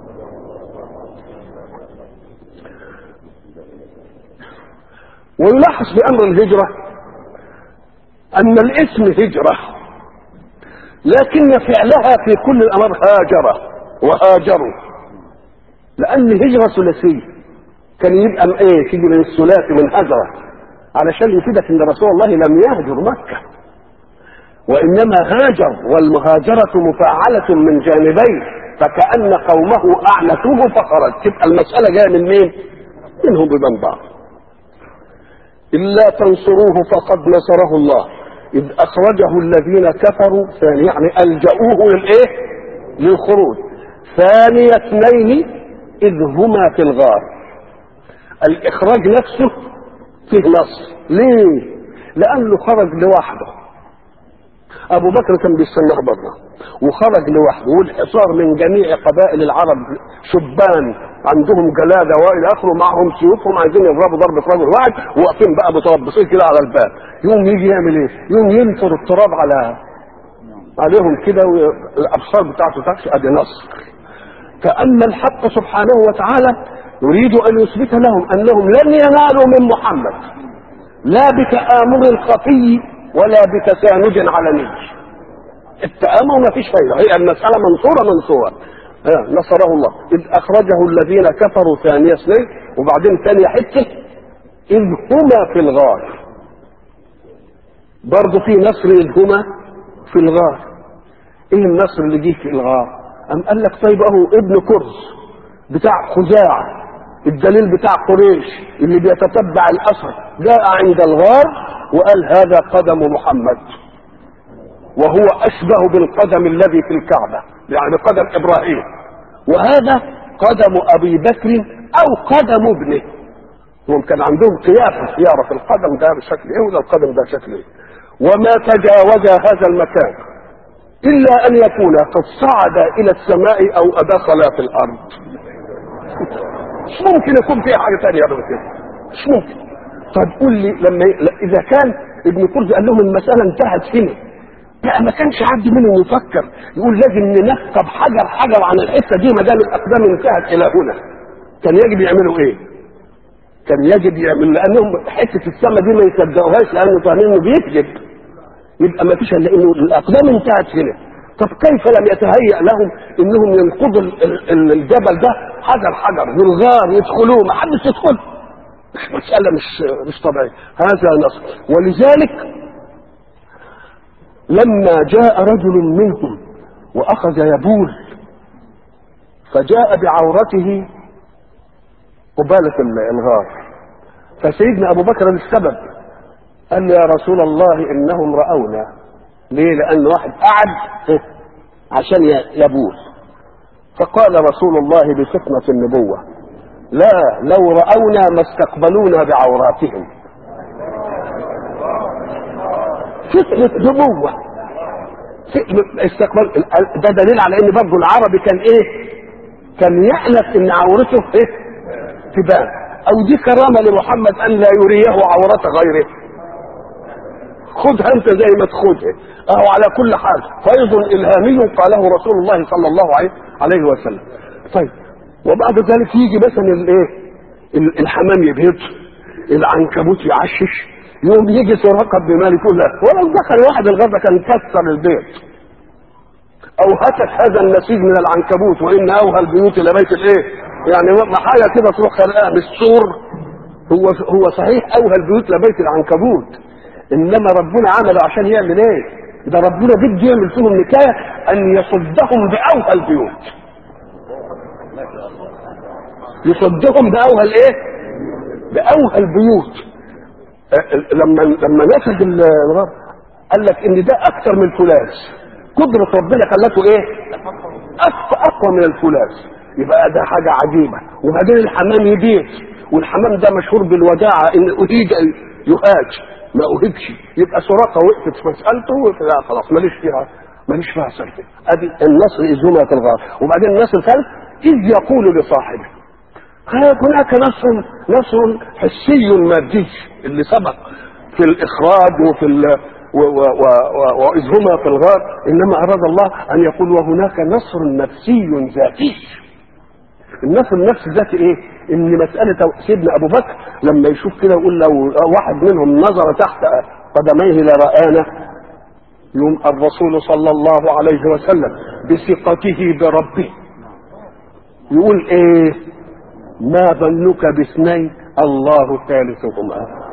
ونلاحظ في امر الهجره ان الاسم هجره لكن فعلها في كل الامر هاجر وهاجروا لان هجره ثلاثيه كان يبقى ايه تيجي من الثلاثي من هجره علشان يفيدك ان رسول الله لم يهجر مكة وانما هاجر والمهاجرة مفاعلة من جانبين فكأن قومه اعنتوه فخرج تبقى المسألة جاية من مين منهم بمن بعض إلا تنصروه فقد نصره الله إذ أخرجه الذين كفروا ثاني يعني ألجأوه للإيه؟ للخروج ثاني اثنين إذ هما في الغار الإخراج نفسه فيه نص ليه لانه خرج لوحده ابو بكر كان بيستناه بره وخرج لوحده والحصار من جميع قبائل العرب شبان عندهم جلاده والى اخره معهم سيوفهم عايزين يضربوا ضربه رجل واحد واقفين بقى متربصين كده على الباب يوم يجي يعمل ايه؟ يوم ينثر التراب على عليهم كده والابصار بتاعته تكشف ادي نصر كان الحق سبحانه وتعالى يريد ان يثبت لهم انهم لن ينالوا من محمد لا بتآمر خفي ولا بتسانج علني التآمر ما فيش فايدة هي المسألة منصورة منصورة نصره الله إذ أخرجه الذين كفروا ثاني اثنين وبعدين ثانية حتة إذ هما في الغار برضه في نصر إذ هما في الغار إيه النصر اللي جه في الغار أم قال لك طيب أهو ابن كرز بتاع خزاعة الدليل بتاع قريش اللي بيتتبع الاثر جاء عند الغار وقال هذا قدم محمد وهو اشبه بالقدم الذي في الكعبه يعني قدم ابراهيم وهذا قدم ابي بكر او قدم ابنه هم كان عندهم قياس السياره في القدم ده بشكل ايه وده القدم ده شكل ايه وما تجاوز هذا المكان الا ان يكون قد صعد الى السماء او ادخل في الارض مش ممكن يكون فيها حاجه ثانيه غير كده مش ممكن طب قول لي لما اذا كان ابن كرز قال لهم المساله انتهت هنا لا ما كانش حد منهم يفكر يقول لازم ننقب حجر حجر عن الحته دي ما دام الاقدام انتهت الى هنا كان يجب يعملوا ايه؟ كان يجب يعمل لانهم حته السماء دي ما يصدقوهاش لانه فاهمين انه بيكذب يبقى ما فيش الا انه الاقدام انتهت هنا طب كيف لم يتهيأ لهم انهم ينقضوا الجبل ده حجر حجر بالغار يدخلوه ما حدش يدخل مسألة مش مش طبيعية هذا نصر ولذلك لما جاء رجل منهم وأخذ يبول فجاء بعورته قبالة الغار فسيدنا أبو بكر السبب قال يا رسول الله إنهم رأونا ليه لأن واحد قعد عشان يبول فقال رسول الله بفطنة النبوة لا لو رأونا ما استقبلونا بعوراتهم فتنة نبوة استقبال ده دليل على ان برضه العربي كان ايه كان يألف ان عورته ايه تبان او دي كرامة لمحمد ان لا يريه عورة غيره خذها انت زي ما تاخذها اهو على كل حال فيض الهامي قاله رسول الله صلى الله عليه وسلم طيب وبعد ذلك يجي مثلا الايه الحمام يبيض العنكبوت يعشش يوم يجي سراقه بمال يقول لا ولو دخل واحد الغرفه كان كسر البيت او هتك هذا النسيج من العنكبوت وان اوهى البيوت الى بيت الايه يعني حاجه كده تروح خلقها بالسور هو هو صحيح اوهى البيوت لبيت العنكبوت انما ربنا عمله عشان يعمل ايه ده ربنا بده يعمل فيهم نكايه ان يصدهم باوهى البيوت يصدهم باوهى الايه باوهى البيوت لما لما نسج الغرب قال لك ان ده اكثر من الفولاذ قدرة ربنا خلته ايه اقوى من الفولاذ يبقى ده حاجة عجيبة وبعدين الحمام يبيت والحمام ده مشهور بالوداعة ان اهيج يهاج ما اهيجش يبقى سراقة وقفت في مسألته لا خلاص ماليش فيها ماليش فيها سلفة ادي النصر اذ هما في الغار وبعدين النصر الثالث اذ يقول لصاحبه هناك نصر نصر حسي مادي اللي سبق في الاخراج وفي ال و و و واذ هما في الغار انما اراد الله ان يقول وهناك نصر نفسي ذاتي النصر النفسي ذاتي ايه ان مساله سيدنا ابو بكر لما يشوف كده يقول لو واحد منهم نظر تحت قدميه لرآنا يوم الرسول صلى الله عليه وسلم بثقته بربه يقول ايه ما ظنك باثنين الله ثالثهما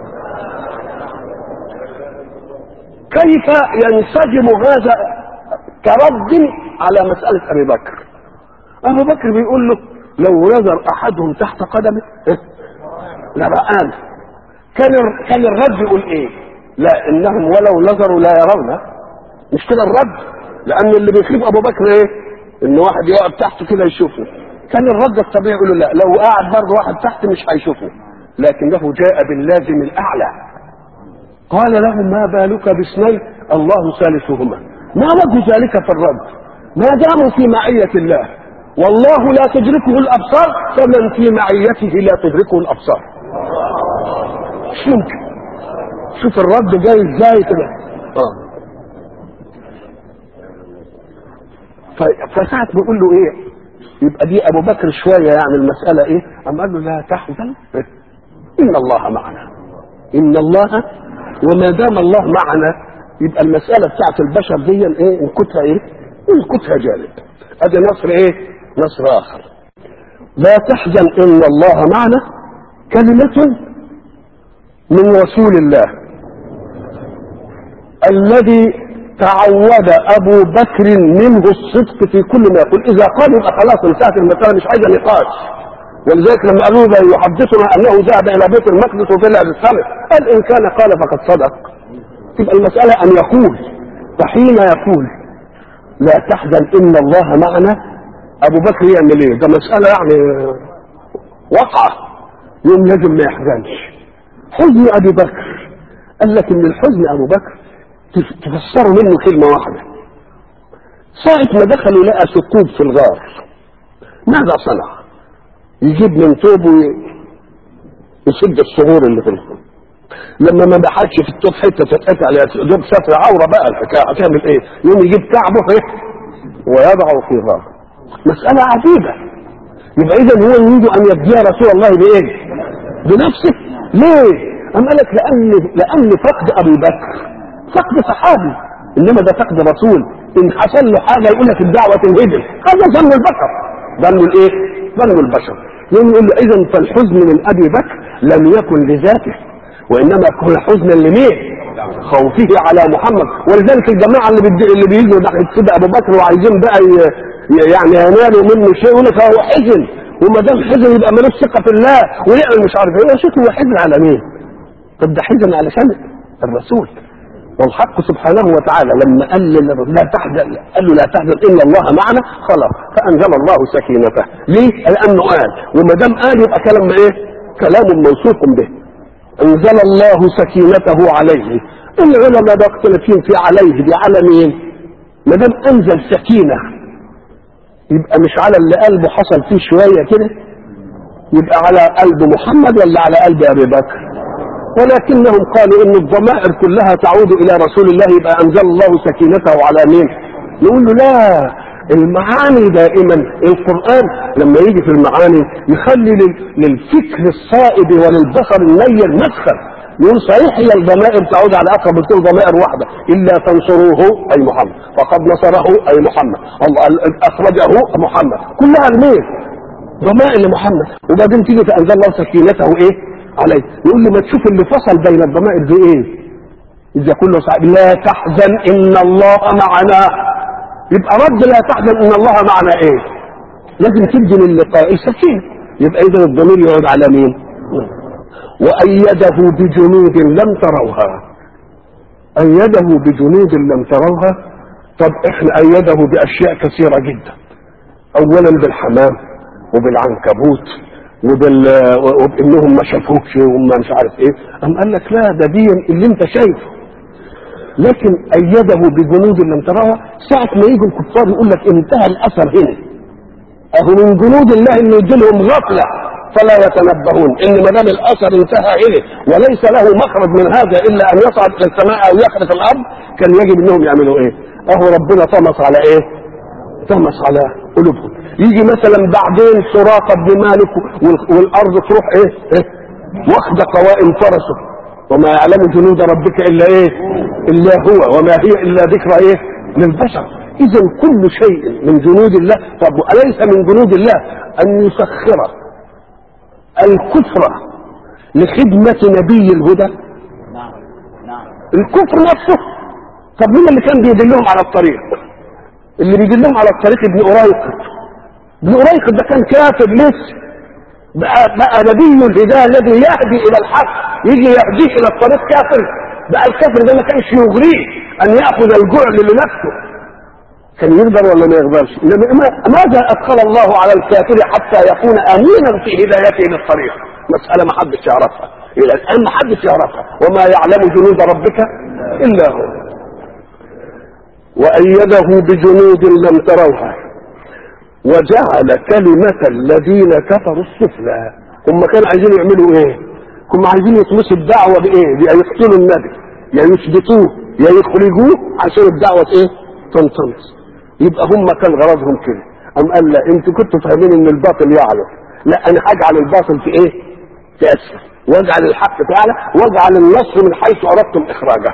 كيف ينسجم هذا كرد على مسألة أبي بكر أبو بكر بيقول له لو نظر أحدهم تحت قدمه لرآنا كان كان الرد يقول إيه؟ لا إنهم ولو نظروا لا يرون مش كده الرد لأن اللي بيخيب أبو بكر إيه؟ إن واحد يقعد تحته كده يشوفه كان الرد الطبيعي يقول له لا لو قعد برضه واحد تحت مش هيشوفه لكنه جاء باللازم الاعلى قال له ما بالك باثنين الله ثالثهما ما وجه ذلك في الرد ما داموا في معية الله والله لا تدركه الابصار فمن في معيته لا تدركه الابصار مش ممكن شوف الرد جاي ازاي كده اه فساعة بيقول له ايه يبقى دي ابو بكر شويه يعني المساله ايه؟ اما قال له لا تحزن ان الله معنا ان الله وما دام الله معنا يبقى المساله بتاعت البشر دي ايه؟ انكتها ايه؟ انكتها جانب ادي نصر ايه؟ نصر اخر لا تحزن ان الله معنا كلمه من رسول الله الذي تعود ابو بكر منه الصدق في كل ما يقول اذا قال يبقى خلاص انتهت المساله مش عايزه نقاش ولذلك لما قالوا له يحدثنا انه ذهب الى بيت المقدس وطلع بالسماء قال ان كان قال فقد صدق تبقى المساله ان يقول فحين يقول لا تحزن ان الله معنا ابو بكر يعمل ايه ده مساله يعني وقعه يوم لازم ما يحزنش حزن ابي بكر قال لك ان الحزن ابو بكر تفسروا منه كلمه واحده ساعة ما دخلوا لقى ثقوب في الغار ماذا صنع؟ يجيب من ثوب يسد الصغور اللي في الغار لما ما بحثش في الثوب حته تتقطع على دوب سفر عوره بقى الحكايه هتعمل ايه؟ يوم يجيب كعبه ايه؟ ويضعه في غار مسألة عجيبة يبقى إذا هو يريد أن يبدي رسول الله بإيه؟ بنفسه ليه؟ أم قال لك لأن لأن فقد أبي بكر فقد صحابي إنما ده فقد رسول إن حصل له حاجة يقول لك الدعوة تنهدم هذا ظن البشر ظن الإيه؟ ظن البشر يوم يقول له إذا فالحزن من أبي بكر لم يكن لذاته وإنما كان حزنا لمين؟ خوفه على محمد ولذلك الجماعة اللي بيدي اللي بيجوا ناحية سيدنا أبو بكر وعايزين بقى يعني ينالوا منه شيء يقول لك هو حزن وما دام حزن يبقى ملوش ثقه في الله ويعمل مش عارف ايه يا شيخ هو حزن على مين؟ طب ده حزن علشان الرسول والحق سبحانه وتعالى لما قال لا تحزن قال له لا تحزن ان الله معنا خلاص فانزل الله سكينته ليه؟ لانه قال وما دام قال يبقى كلام ايه؟ كلام موثوق به انزل الله سكينته عليه العلماء ده مختلفين في عليه دي على مين؟ ما دام انزل سكينه يبقى مش على اللي قلبه حصل فيه شوية كده يبقى على قلب محمد ولا على قلب أبي بكر ولكنهم قالوا ان الضمائر كلها تعود الى رسول الله يبقى انزل الله سكينته على مين نقول له لا المعاني دائما القرآن لما يجي في المعاني يخلي للفكر الصائب وللبصر النير مدخل يقول صحيح هي الضمائر تعود على اقرب بتكون ضمائر واحده الا تنصروه اي محمد فقد نصره اي محمد الله اخرجه محمد كلها لمين؟ ضمائر لمحمد وبعدين تيجي فانزل الله سكينته ايه؟ عليه يقول لي ما تشوف اللي فصل بين الضمائر دي ايه؟ اذا كله صعب لا تحزن ان الله معنا يبقى رد لا تحزن ان الله معنا ايه؟ لازم تدي للقاء السكينه يبقى اذا الضمير يعود على مين؟ وأيده بجنود لم تروها أيده بجنود لم تروها طب احنا أيده بأشياء كثيرة جدا أولا بالحمام وبالعنكبوت وبال وبانهم ما شافوكش وما مش عارف ايه قام قال لك لا ده دي اللي انت شايفه لكن ايده بجنود لم تروها ساعه ما يجوا الكفار يقول لك انتهى الاثر هنا اهو من جنود الله انه يجيلهم غفله فلا يتنبهون ان ما دام الاثر انتهى اليه وليس له مخرج من هذا الا ان يصعد الى السماء او يخرق الارض كان يجب انهم يعملوا ايه؟ اهو ربنا طمس على ايه؟ طمس على قلوبهم يجي مثلا بعدين سراقه بن مالك والارض تروح ايه؟ إيه؟ واخده قوائم فرسه وما يعلم جنود ربك الا ايه؟ الا هو وما هي الا ذكرى ايه؟ للبشر اذا كل شيء من جنود الله طب اليس من جنود الله ان يسخر الكفر لخدمة نبي الهدى نعم نعم الكفر نفسه طب مين اللي كان بيدلهم على الطريق اللي بيدلهم على الطريق ابن أريقط ابن أريقط ده كان كافر لسه بقى, بقى نبي الهداية الذي يهدي إلى الحق يجي يهديه إلى الطريق كافر بقى الكافر ده ما كانش يغريه أن يأخذ الجعل لنفسه كان يقدر ولا ما يقدرش إنما ماذا أدخل الله على الكافر حتى يكون أمينا في هدايته للطريق مسألة ما حدش يعرفها إلى الآن ما حدش يعرفها وما يعلم جنود ربك إلا هو وأيده بجنود لم تروها وجعل كلمة الذين كفروا السفلى هم كانوا عايزين يعملوا ايه هم عايزين يطمسوا الدعوة بايه يا يقتلوا النبي يا يثبتوه يا يخرجوه عشان الدعوة ايه تنطلق يبقى هم كان غرضهم كده أم قال لا انتوا كنتوا فاهمين ان الباطل يعلو لا انا هجعل الباطل في ايه في اسفل واجعل الحق تعالى واجعل النصر من حيث اردتم اخراجه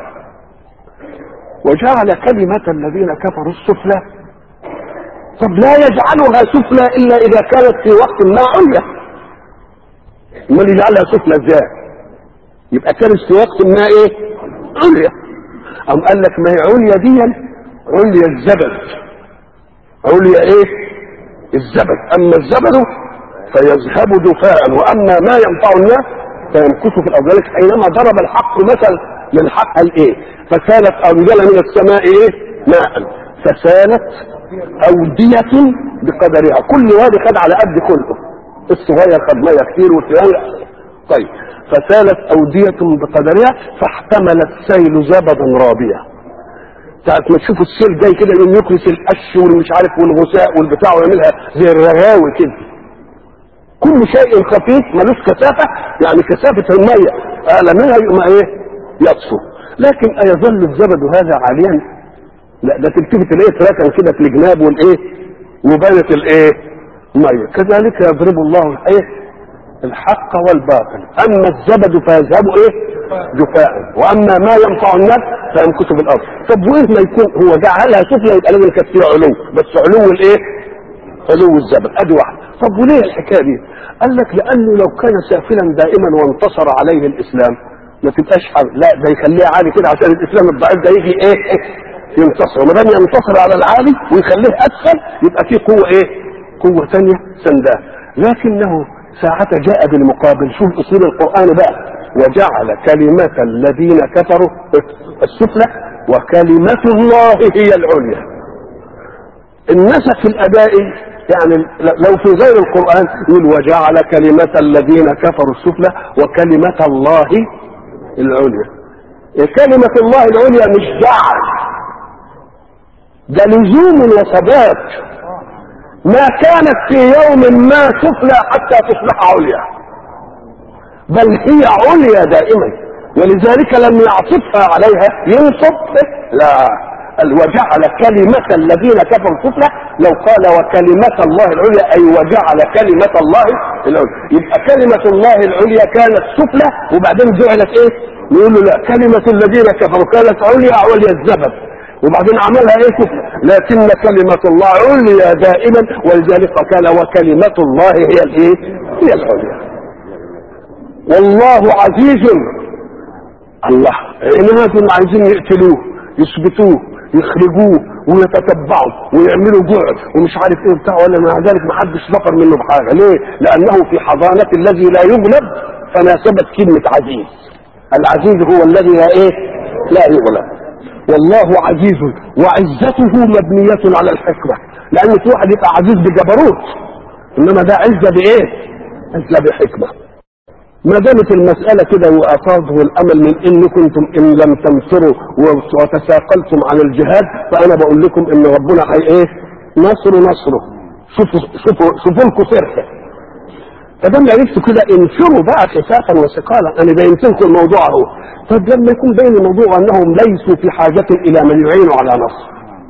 وجعل كلمة الذين كفروا السفلى طب لا يجعلها سفلى الا اذا كانت في وقت ما عليا امال يجعلها سفلى ازاي يبقى كانت في وقت ما ايه عليا ام قال لك ما هي عليا دي عليا الزبد عليا ايه الزبد اما الزبد فيذهب جفاء واما ما ينفع الناس فيمكث في الارض ذلك حينما ضرب الحق مثل للحق قال ايه فسالت انزل من السماء ايه ماء فسالت اودية بقدرها كل وادي خد على قد كله الصغير خد ميه كتير والصغير طيب فسالت اودية بقدرها فاحتمل السيل زبدا رابيا ساعة ما تشوفوا السيل جاي كده يقوم يكرس القش والمش عارف والغثاء والبتاع ويعملها زي الرغاوي كده كل شيء خفيف ملوش كثافة يعني كثافة المية أعلى منها يقوم ايه يطفو لكن أيظل الزبد هذا عاليا لا ده تلتفت الايه تراكن كده في الجناب والايه وبانت الايه مية كذلك يضرب الله الايه الحق والباطل اما الزبد فيذهب ايه جفاء واما ما ينفع الناس فيمكث في الارض طب وايه ما يكون هو جعلها سفلى يبقى لازم كانت فيها علو بس علو الايه علو الزبد ادي واحد طب وليه الحكايه دي قال لك لانه لو كان سافلا دائما وانتصر عليه الاسلام ما تبقاش حل. لا ده يخليه عالي كده عشان الاسلام الضعيف ده يجي ايه, إيه ينتصر وما دام ينتصر على العالي ويخليه اسفل يبقى فيه قوه ايه قوه ثانيه سنداه لكنه ساعة جاء بالمقابل شوف اصول القران بقى وجعل كلمة الذين كفروا السفلى وكلمة الله هي العليا النسخ في الاداء يعني لو في غير القرآن يقول وجعل كلمة الذين كفروا السفلى وكلمة الله العليا كلمة الله العليا مش جعل ده لزوم وثبات ما كانت في يوم ما سفلى حتى تصبح عليا بل هي عليا دائما ولذلك لم يعطفها عليها ينصب لا وجعل كلمة الذين كفروا السفلى لو قال وكلمة الله العليا أي وجعل كلمة الله العليا يبقى كلمة الله العليا كانت سفلى وبعدين جعلت ايه؟ يقول له لا كلمة الذين كفروا كانت عليا عليا الزبد وبعدين عملها ايه سفلى لكن كلمة الله عليا دائما ولذلك قال وكلمة الله هي الايه؟ هي العليا والله عزيز الله الناس عايزين يقتلوه يثبتوه يخرجوه ويتتبعوا ويعملوا جعد ومش عارف ايه بتاع ولا مع ذلك ما حدش ظفر منه بحاجه ليه؟ لانه في حضانه الذي لا يغلب فناسبت كلمه عزيز العزيز هو الذي لا ايه؟ لا يغلب والله عزيز وعزته مبنية على الحكمة لأن في واحد يبقى عزيز بجبروت إنما ده عزة بإيه؟ عزة بحكمة ما دامت المسألة كده وأفاضه الأمل من إن كنتم إن لم تنصروا وتساقلتم عن الجهاد فأنا بقول لكم إن ربنا حي إيه؟ نصر نصره شوفوا شوفوا شوفوا لكم فرحة فدام عرفتوا كده انفروا بقى خفافا وثقالا انا بينت لكم الموضوع اهو طب لما يكون بين الموضوع انهم ليسوا في حاجه الى من يعينوا على نصر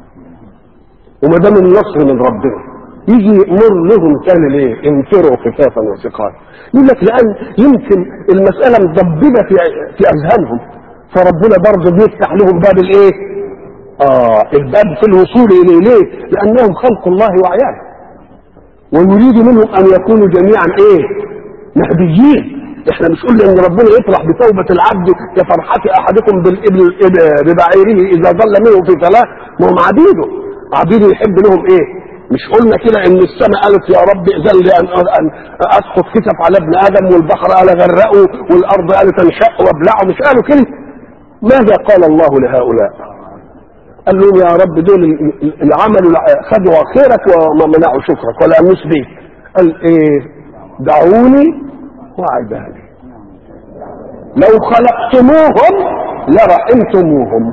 وما دام النصر من ربنا يجي يأمر لهم تاني ليه؟ انفروا خفافا وثقالا. يقول لك لأن يمكن المسألة مضببة في في أذهانهم فربنا برضه بيفتح لهم باب الإيه؟ آه الباب في الوصول إليه ليه؟ لأنهم خلق الله وعياله. ويريد منهم أن يكونوا جميعا إيه؟ مهديين. احنا مش قلنا ان ربنا يفرح بتوبة العبد كفرحة احدكم بالابل ببعيره اذا ظل منه في ثلاث ما هم عبيده عبيده يحب لهم ايه مش قلنا كده ان السماء قالت يا رب اذن لي ان ان اسقط كسف على ابن ادم والبحر قال غرقه والارض قالت انشق وابلعه مش قالوا كده ماذا قال الله لهؤلاء قال لهم يا رب دول العمل خدوا خيرك وما منعوا شكرك ولا امنوش بيك قال ايه دعوني وعبادي لو خلقتموهم لرحمتموهم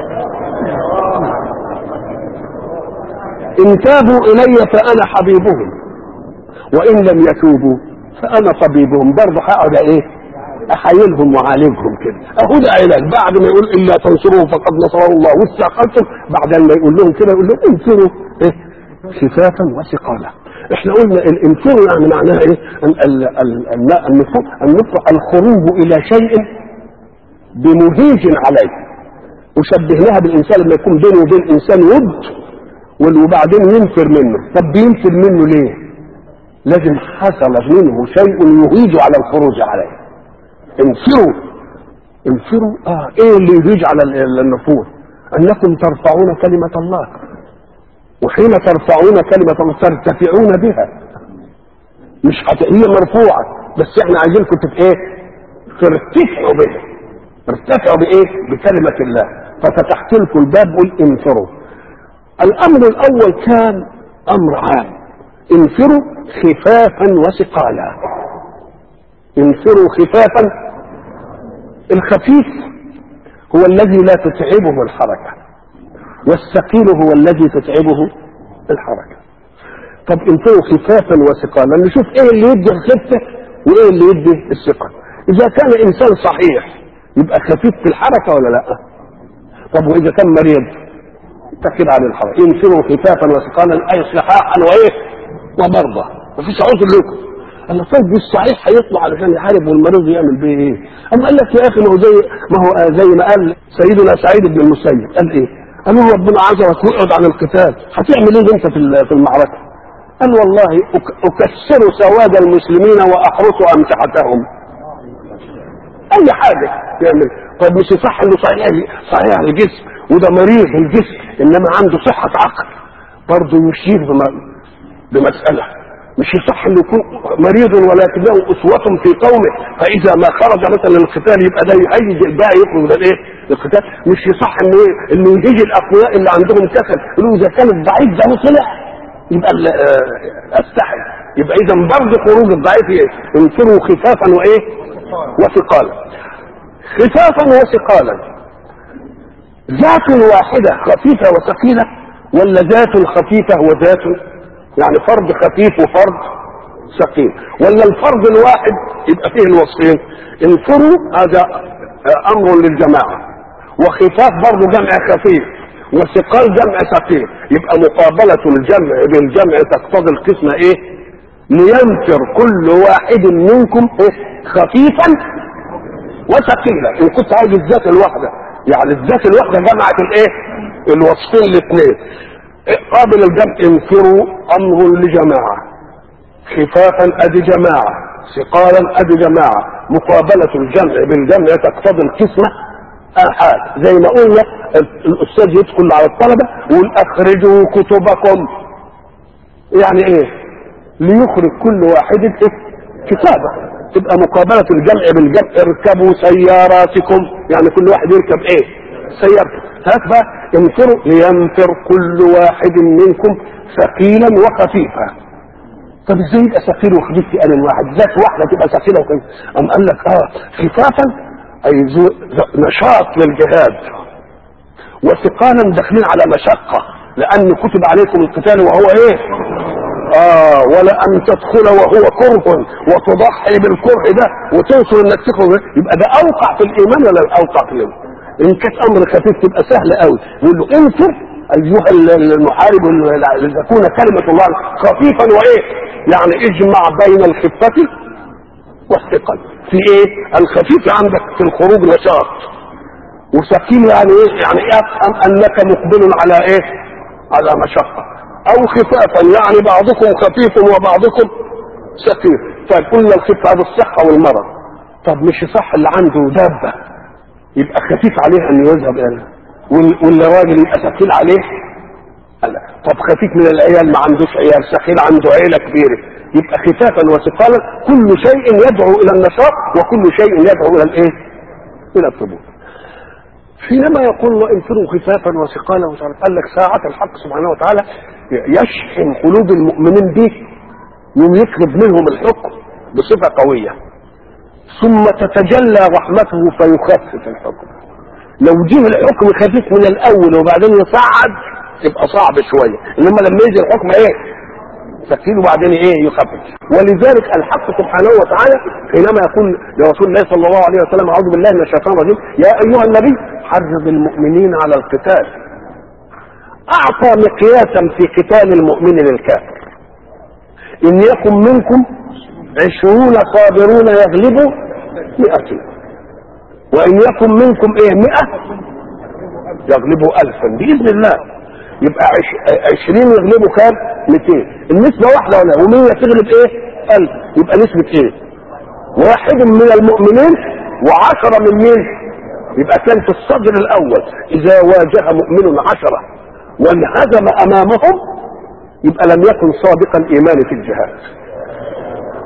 إن تابوا إلي فأنا حبيبهم وإن لم يتوبوا فأنا طبيبهم برضه هقعد إيه؟ أحايلهم وأعالجهم كده أهو ده علاج بعد ما يقول إلا تنصروه فقد نصره الله واستعقلتم بعد ما يقول لهم كده يقول لهم انفروا إيه؟ خفافا وثقالا احنا قلنا الانفروا يعني معناها ايه؟ النفر الخروج الى شيء بمهيج عليه وشبهناها بالانسان لما يكون بينه وبين انسان ود وبعدين ينفر منه طب بينفر منه ليه لازم حصل منه شيء يهيج على الخروج عليه انفروا انفروا اه ايه اللي يهيج على النفور انكم ترفعون كلمة الله وحين ترفعون كلمة الله ترتفعون بها مش هت... هي مرفوعه بس احنا عايزينكم تبقى ايه ترتفعوا بها ارتفعوا بايه بكلمه الله ففتحت لكم الباب قل انفروا الامر الاول كان امر عام انفروا خفافا وثقالا انفروا خفافا الخفيف هو الذي لا تتعبه الحركه والثقيل هو الذي تتعبه الحركه طب انفروا خفافا وثقالا نشوف ايه اللي يدي الخفه وايه اللي يدي الثقل اذا كان انسان صحيح يبقى خفيف في الحركه ولا لا طب واذا كان مريض تكل على الحركه ينفروا خفافا وثقالا اي صحاحا وايه ومرضى مفيش عذر لكم قال طيب الصحيح هيطلع علشان يحارب والمريض يعمل بيه ايه؟ اما قال لك يا اخي ما هو زي ما هو زي ما قال سيدنا سعيد بن المسيب قال ايه؟ قال له ربنا عذرك واقعد عن القتال هتعمل ايه انت في في المعركه؟ قال والله اكسر سواد المسلمين واحرس امتعتهم اي حاجه يعمل طيب مش صح انه صحيح صحيح الجسم وده مريض الجسم انما عنده صحه عقل برضه يشير بمساله مش يصح انه يكون مريض ولكنه اسوة في قومه فاذا ما خرج مثلا للقتال يبقى ده يهيج الباقي يخرج للايه؟ للقتال مش يصح انه انه يهيج الاقوياء اللي عندهم كسل يقولوا اذا كان الضعيف ده طلع يبقى استحي يبقى اذا برضه خروج الضعيف ايه؟ انفروا خفافا وايه؟ وثقالا خفافا وثقالا ذات واحده خفيفه وثقيله ولا ذات خفيفه وذات يعني فرد خفيف وفرد ثقيل ولا الفرد الواحد يبقى فيه الوصفين انفروا هذا امر للجماعه وخفاف برضه جمع خفيف وثقال جمع ثقيل يبقى مقابلة الجمع بالجمع تقتضي القسمة ايه لينفر كل واحد منكم إيه؟ خفيفا وثقيلا ان كنت عايز الذات الواحدة يعني الذات الواحدة جمعت الايه الوصفين الاثنين قابل الجمع انفروا امر لجماعة خفافا ادي جماعة ثقالا ادي جماعة مقابلة الجمع بالجمع تقتضي القسمة احاد زي ما قلنا الاستاذ يدخل على الطلبة ويقول اخرجوا كتبكم يعني ايه ليخرج كل واحد إيه؟ كتابه تبقى مقابلة الجمع بالجمع اركبوا سياراتكم يعني كل واحد يركب ايه سيارته هات بقى انفروا لينفر كل واحد منكم ثقيلا وخفيفا طب ازاي يبقى ثقيل وخفيف في ان واحد ذات واحده تبقى ثقيله وخفيفه ام قال لك اه خفافا اي نشاط للجهاد وثقالا داخلين على مشقه لان كتب عليكم القتال وهو ايه اه ولا ان تدخل وهو كره وتضحي بالكره ده وتوصل انك تخرج يبقى ده اوقع في الايمان ولا اوقع في الايمان ان كانت امر خفيف تبقى سهله قوي يقول له انفر ايها المحارب لتكون كلمه الله خفيفا وايه يعني اجمع بين الخفه والثقل في ايه الخفيف عندك في الخروج نشاط وثقيل يعني ايه يعني افهم انك مقبل على ايه على مشقه او خفافا يعني بعضكم خفيف وبعضكم ثقيل طيب قلنا الخفه هذا الصحه والمرض طب مش صح اللي عنده دابه يبقى خفيف عليه ان يذهب الى واللي راجل يبقى ثقيل عليه لا. طب خفيف من العيال ما عندوش عيال ثقيل عنده عيله كبيره يبقى خفافا وثقالا كل شيء يدعو الى النشاط وكل شيء يدعو الى الايه؟ الى الطبوع. حينما يقول وانفروا خفافا وثقالا قال لك ساعة الحق سبحانه وتعالى يشحن قلوب المؤمنين به يوم يطلب منهم الحكم بصفة قوية ثم تتجلى رحمته فيخفف الحكم لو جه الحكم خفيف من الاول وبعدين يصعد يبقى صعب شويه انما لما يجي الحكم ايه ثقيل وبعدين ايه يخفف ولذلك الحق سبحانه وتعالى حينما يقول لرسول الله صلى الله عليه وسلم اعوذ بالله من الشيطان الرجيم يا ايها النبي حرض المؤمنين على القتال اعطى مقياسا في قتال المؤمن للكافر ان يكن منكم عشرون صابرون يغلبوا مئتين وان يكن منكم ايه مئة يغلبوا الفا باذن الله يبقى عش... عشرين يغلبوا كام مئتين النسبة واحدة ولا ومية تغلب ايه الف يبقى نسبة ايه واحد من المؤمنين وعشرة من مين يبقى كان في الصدر الاول اذا واجه مؤمن عشرة وانهزم امامهم يبقى لم يكن صادق الايمان في الجهاد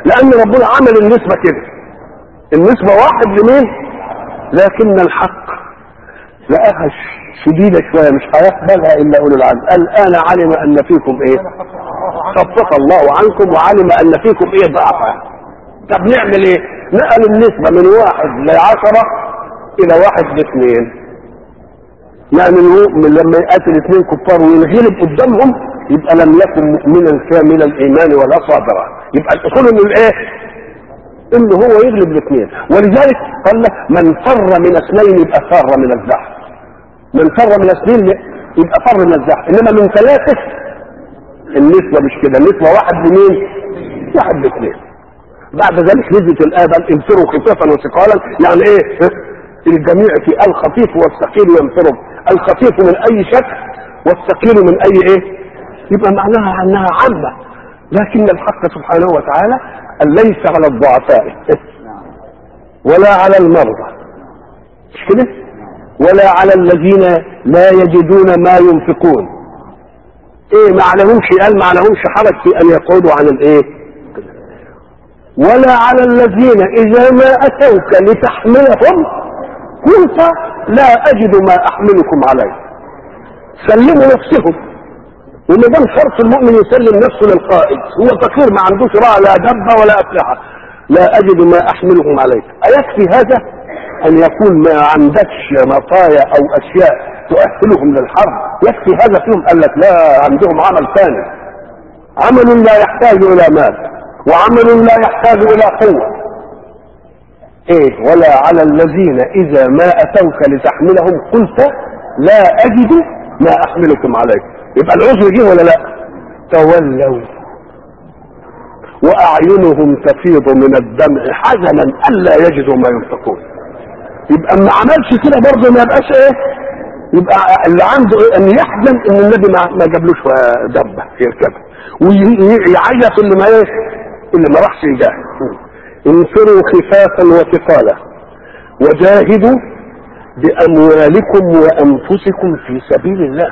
لان ربنا عمل النسبه كده النسبه واحد لمين لكن الحق لقاها شديده شويه مش هيقبلها الا اولو العزم الان علم ان فيكم ايه خفف الله عنكم وعلم ان فيكم ايه ضعفا طب نعمل ايه نقل النسبه من واحد لعشره الى واحد لاثنين يعني المؤمن لما يقاتل اثنين كفار وينغلب قدامهم يبقى لم يكن مؤمنا كامل الايمان ولا صابرا يبقى الاصول انه الايه؟ انه هو يغلب الاثنين ولذلك قال له من فر من اثنين يبقى فر من الزحف من فر من اثنين يبقى فر من الزحف انما من ثلاثه النسبه مش كده النسبه واحد لمين؟ واحد لاثنين بعد ذلك نزلت الايه بل انفروا خفافا وثقالا يعني ايه؟ الجميع في الخفيف والثقيل ينفروا الخفيف من اي شكل والثقيل من اي ايه يبقى معناها انها عامة لكن الحق سبحانه وتعالى أن ليس على الضعفاء ولا على المرضى مش كده ولا على الذين لا يجدون ما ينفقون ايه ما عليهمش قال ما عليهمش حرج في ان يقعدوا عن الايه ولا على الذين اذا ما اتوك لتحملهم قلت لا اجد ما احملكم عليه سلموا نفسهم وما دام شرط المؤمن يسلم نفسه للقائد هو فقير ما عندوش راى لا دبه ولا اسلحه لا اجد ما احملهم عليه ايكفي هذا ان يكون ما عندكش مطايا او اشياء تؤهلهم للحرب يكفي هذا فيهم قال لك لا عندهم عمل ثاني عمل لا يحتاج الى مال وعمل لا يحتاج الى قوه ايه ولا على الذين اذا ما اتوك لتحملهم قلت لا اجد ما احملكم عليه يبقى العذر جه ولا لا تولوا واعينهم تفيض من الدمع حزنا الا يجدوا ما ينفقون يبقى ما عملش كده برضه ما يبقاش ايه يبقى اللي عنده إيه ان يحزن ان النبي ما, ما جابلوش دبه يركبها ويعيط اللي ما ايه اللي ما راحش يجاهد انفروا خفافا وثقالا وجاهدوا باموالكم وانفسكم في سبيل الله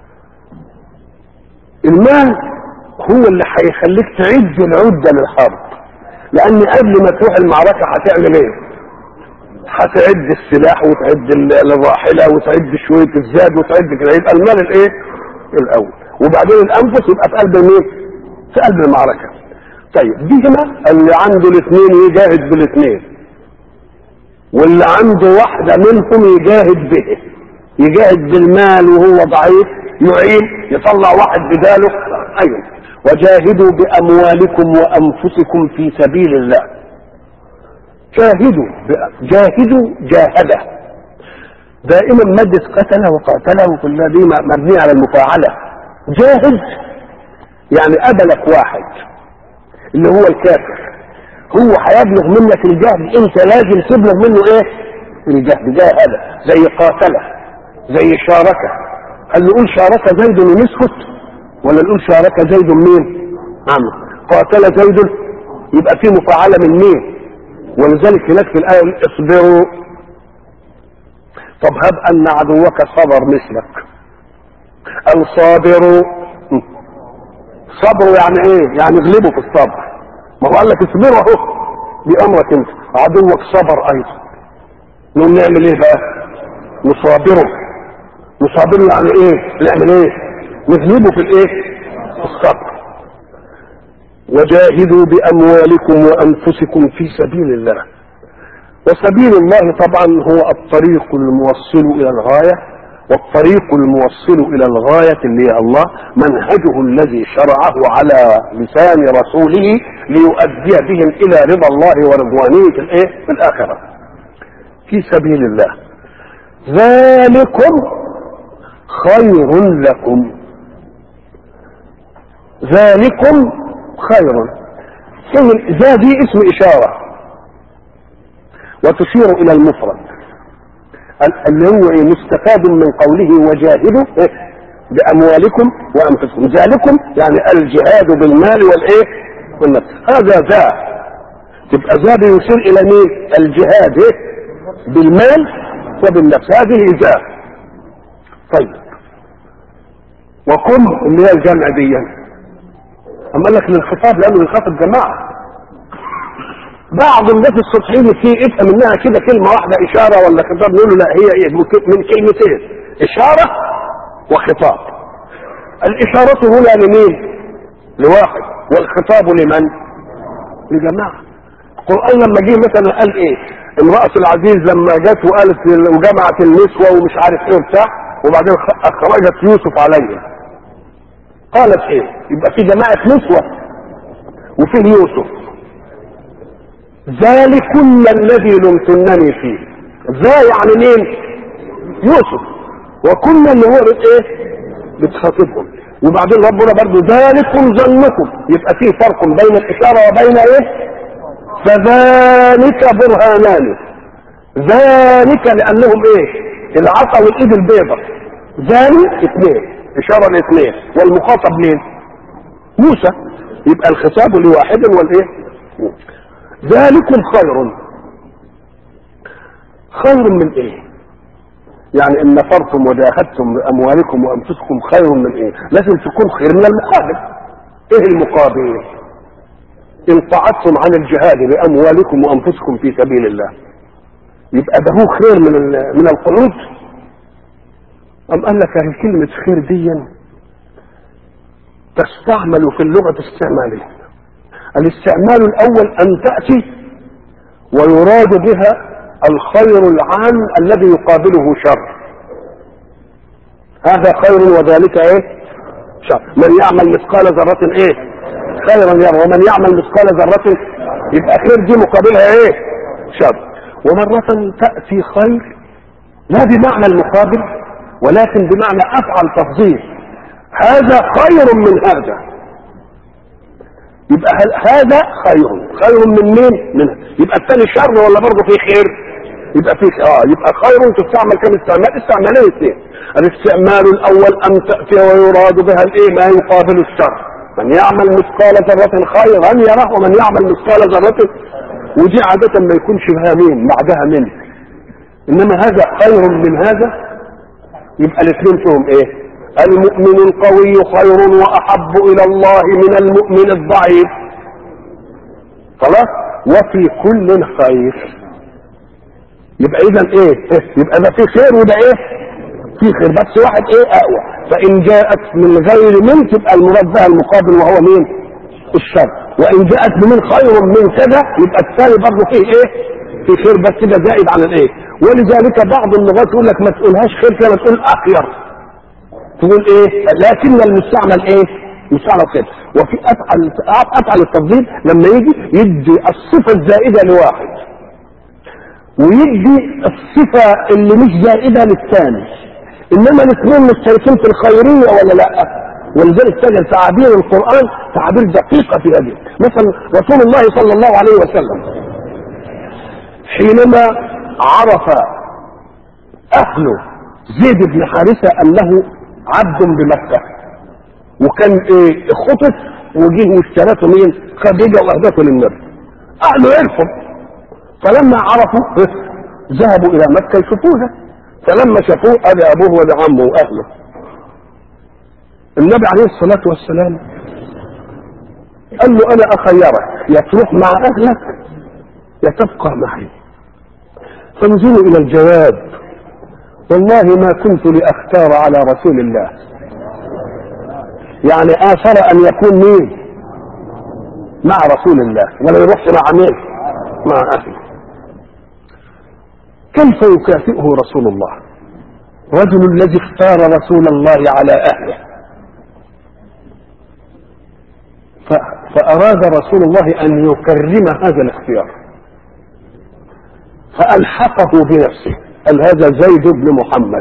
المال هو اللي هيخليك تعد العدة للحرب لان قبل ما تروح المعركة هتعمل ايه هتعد السلاح وتعد الراحلة وتعد شوية الزاد وتعد كده يبقى المال الايه الاول وبعدين الانفس يبقى في قلب مين في قلب المعركة طيب دي هنا اللي عنده الاثنين يجاهد بالاثنين واللي عنده واحدة منهم يجاهد به يجاهد بالمال وهو ضعيف يعين يطلع واحد بداله ايوه وجاهدوا باموالكم وانفسكم في سبيل الله جاهدوا جاهدوا جاهد دائما مادة قتل وقاتل وكل دي مبنية على المفاعلة جاهد يعني قبلك واحد اللي هو الكافر هو هيبلغ منك الجهد انت لازم تبلغ منه ايه الجهد جاهد زي قاتله زي شاركه هل نقول شارك زيد ونسكت ولا نقول شارك زيد مين عم قاتل زيد يبقى في مفاعلة من مين ولذلك هناك في الآية اصبروا طب هب أن عدوك صبر مثلك الصابر صبروا يعني ايه يعني اغلبوا في الصبر ما هو قال لك اصبروا اهو بأمرك انت عدوك صبر ايضا نقوم نعمل ايه بقى نصابره نصابره يعني ايه نعمل ايه نغلبه في الايه في الصبر وجاهدوا باموالكم وانفسكم في سبيل الله وسبيل الله طبعا هو الطريق الموصل الى الغايه والطريق الموصل الى الغايه اللي هي الله منهجه الذي شرعه على لسان رسوله ليؤدي بهم الى رضا الله ورضوانه في الايه في الاخره في سبيل الله ذلكم خير لكم ذلكم خير ذا دي اسم اشاره وتشير الى المفرد اللي هو ايه مستفاد من قوله وجاهدوا إيه؟ باموالكم وانفسكم ذلكم يعني الجهاد بالمال والايه والنفس هذا ذا تبقى ذا بيشير الى مين الجهاد إيه؟ بالمال وبالنفس هذه ذا طيب وقم اللي هي الجمع دي اما لك للخطاب لانه يخاطب جماعه بعض الناس السطحيين في افهم منها كده كلمه واحده اشاره ولا خطاب نقول له لا هي ايه من كلمتين اشاره وخطاب الاشاره هنا لمين لواحد والخطاب لمن لجماعه القران لما جه مثلا قال ايه امراه العزيز لما جت وقالت وجمعت النسوه ومش عارف ايه وبتاع وبعدين اخرجت يوسف عليهم قالت ايه يبقى في جماعه نسوه وفيه يوسف ذلكن الذي لمتنني فيه ذا يعني مين يوسف وكنا اللي هو ايه بتخاطبهم وبعدين ربنا برضو ذلكم ظنكم يبقى فيه فرق بين الاشاره وبين ايه فذلك برهانان ذلك لانهم ايه العصا والايد البيضاء ذلك اثنين اشاره لاثنين والمخاطب مين موسى يبقى الخطاب لواحد والايه ذلكم خير خير من ايه يعني ان نفرتم وجاهدتم باموالكم وانفسكم خير من ايه لازم تكون خير من المقابل ايه المقابل ان قعدتم عن الجهاد باموالكم وانفسكم في سبيل الله يبقى ده هو خير من من القنوط ام قال لك هي كلمه خير دي تستعمل في اللغه استعمالين الاستعمال الاول ان تاتي ويراد بها الخير العام الذي يقابله شر هذا خير وذلك ايه شر من يعمل مثقال ذرة ايه خيرا يرى ومن يعمل مثقال ذرة يبقى خير دي مقابلها ايه شر ومرة تأتي خير لا بمعنى المقابل ولكن بمعنى افعل تفضيل هذا خير من هذا يبقى هذا خير خير من مين من يبقى الثاني شر ولا برضه فيه خير يبقى فيه اه يبقى خير تستعمل كم استعمال استعمالين اثنين الاستعمال الاول ان تاتي ويراد بها الايه ما يقابل الشر من يعمل مثقال ذرة خيرا يره ومن يعمل مثقال ذرة ودي عادة ما يكونش بها مين بعدها منه انما هذا خير من هذا يبقى الاثنين فيهم ايه المؤمن القوي خير واحب الى الله من المؤمن الضعيف خلاص وفي كل خير يبقى اذا ايه يبقى ده في خير وده ايه في خير بس واحد ايه اقوى فان جاءت من غير من تبقى المراد بها المقابل وهو مين الشر وان جاءت بمن خير من كذا يبقى الثاني برضه فيه ايه في خير بس كده زائد على الايه ولذلك بعض اللغات يقول لك ما تقولهاش خير كده تقول اخير تقول ايه لكن المستعمل ايه مستعمل خير وفي افعل افعل التفضيل لما يجي يدي الصفه الزائده لواحد ويدي الصفه اللي مش زائده للثاني انما الاثنين مشتركين في الخيريه ولا لا ولذلك تجد تعابير القران تعابير دقيقه في هذه مثلا رسول الله صلى الله عليه وسلم حينما عرف اهل زيد بن حارثه انه عبد بمكة وكان ايه خطف وجيه واشترته مين خديجة واهدته للنبي اهله عرفوا فلما عرفوا ذهبوا الى مكة يشوفوها فلما شافوه ادي ابوه وادي عمه واهله النبي عليه الصلاة والسلام قال له انا اخيرك يا تروح مع اهلك يا تبقى معي فانظروا الى الجواب والله ما كنت لاختار على رسول الله يعني اثر ان يكون مين مع رسول الله ولا يروح مع مين مع اهله كيف يكافئه رسول الله رجل الذي اختار رسول الله على اهله فاراد رسول الله ان يكرم هذا الاختيار فالحقه بنفسه قال هذا زيد بن محمد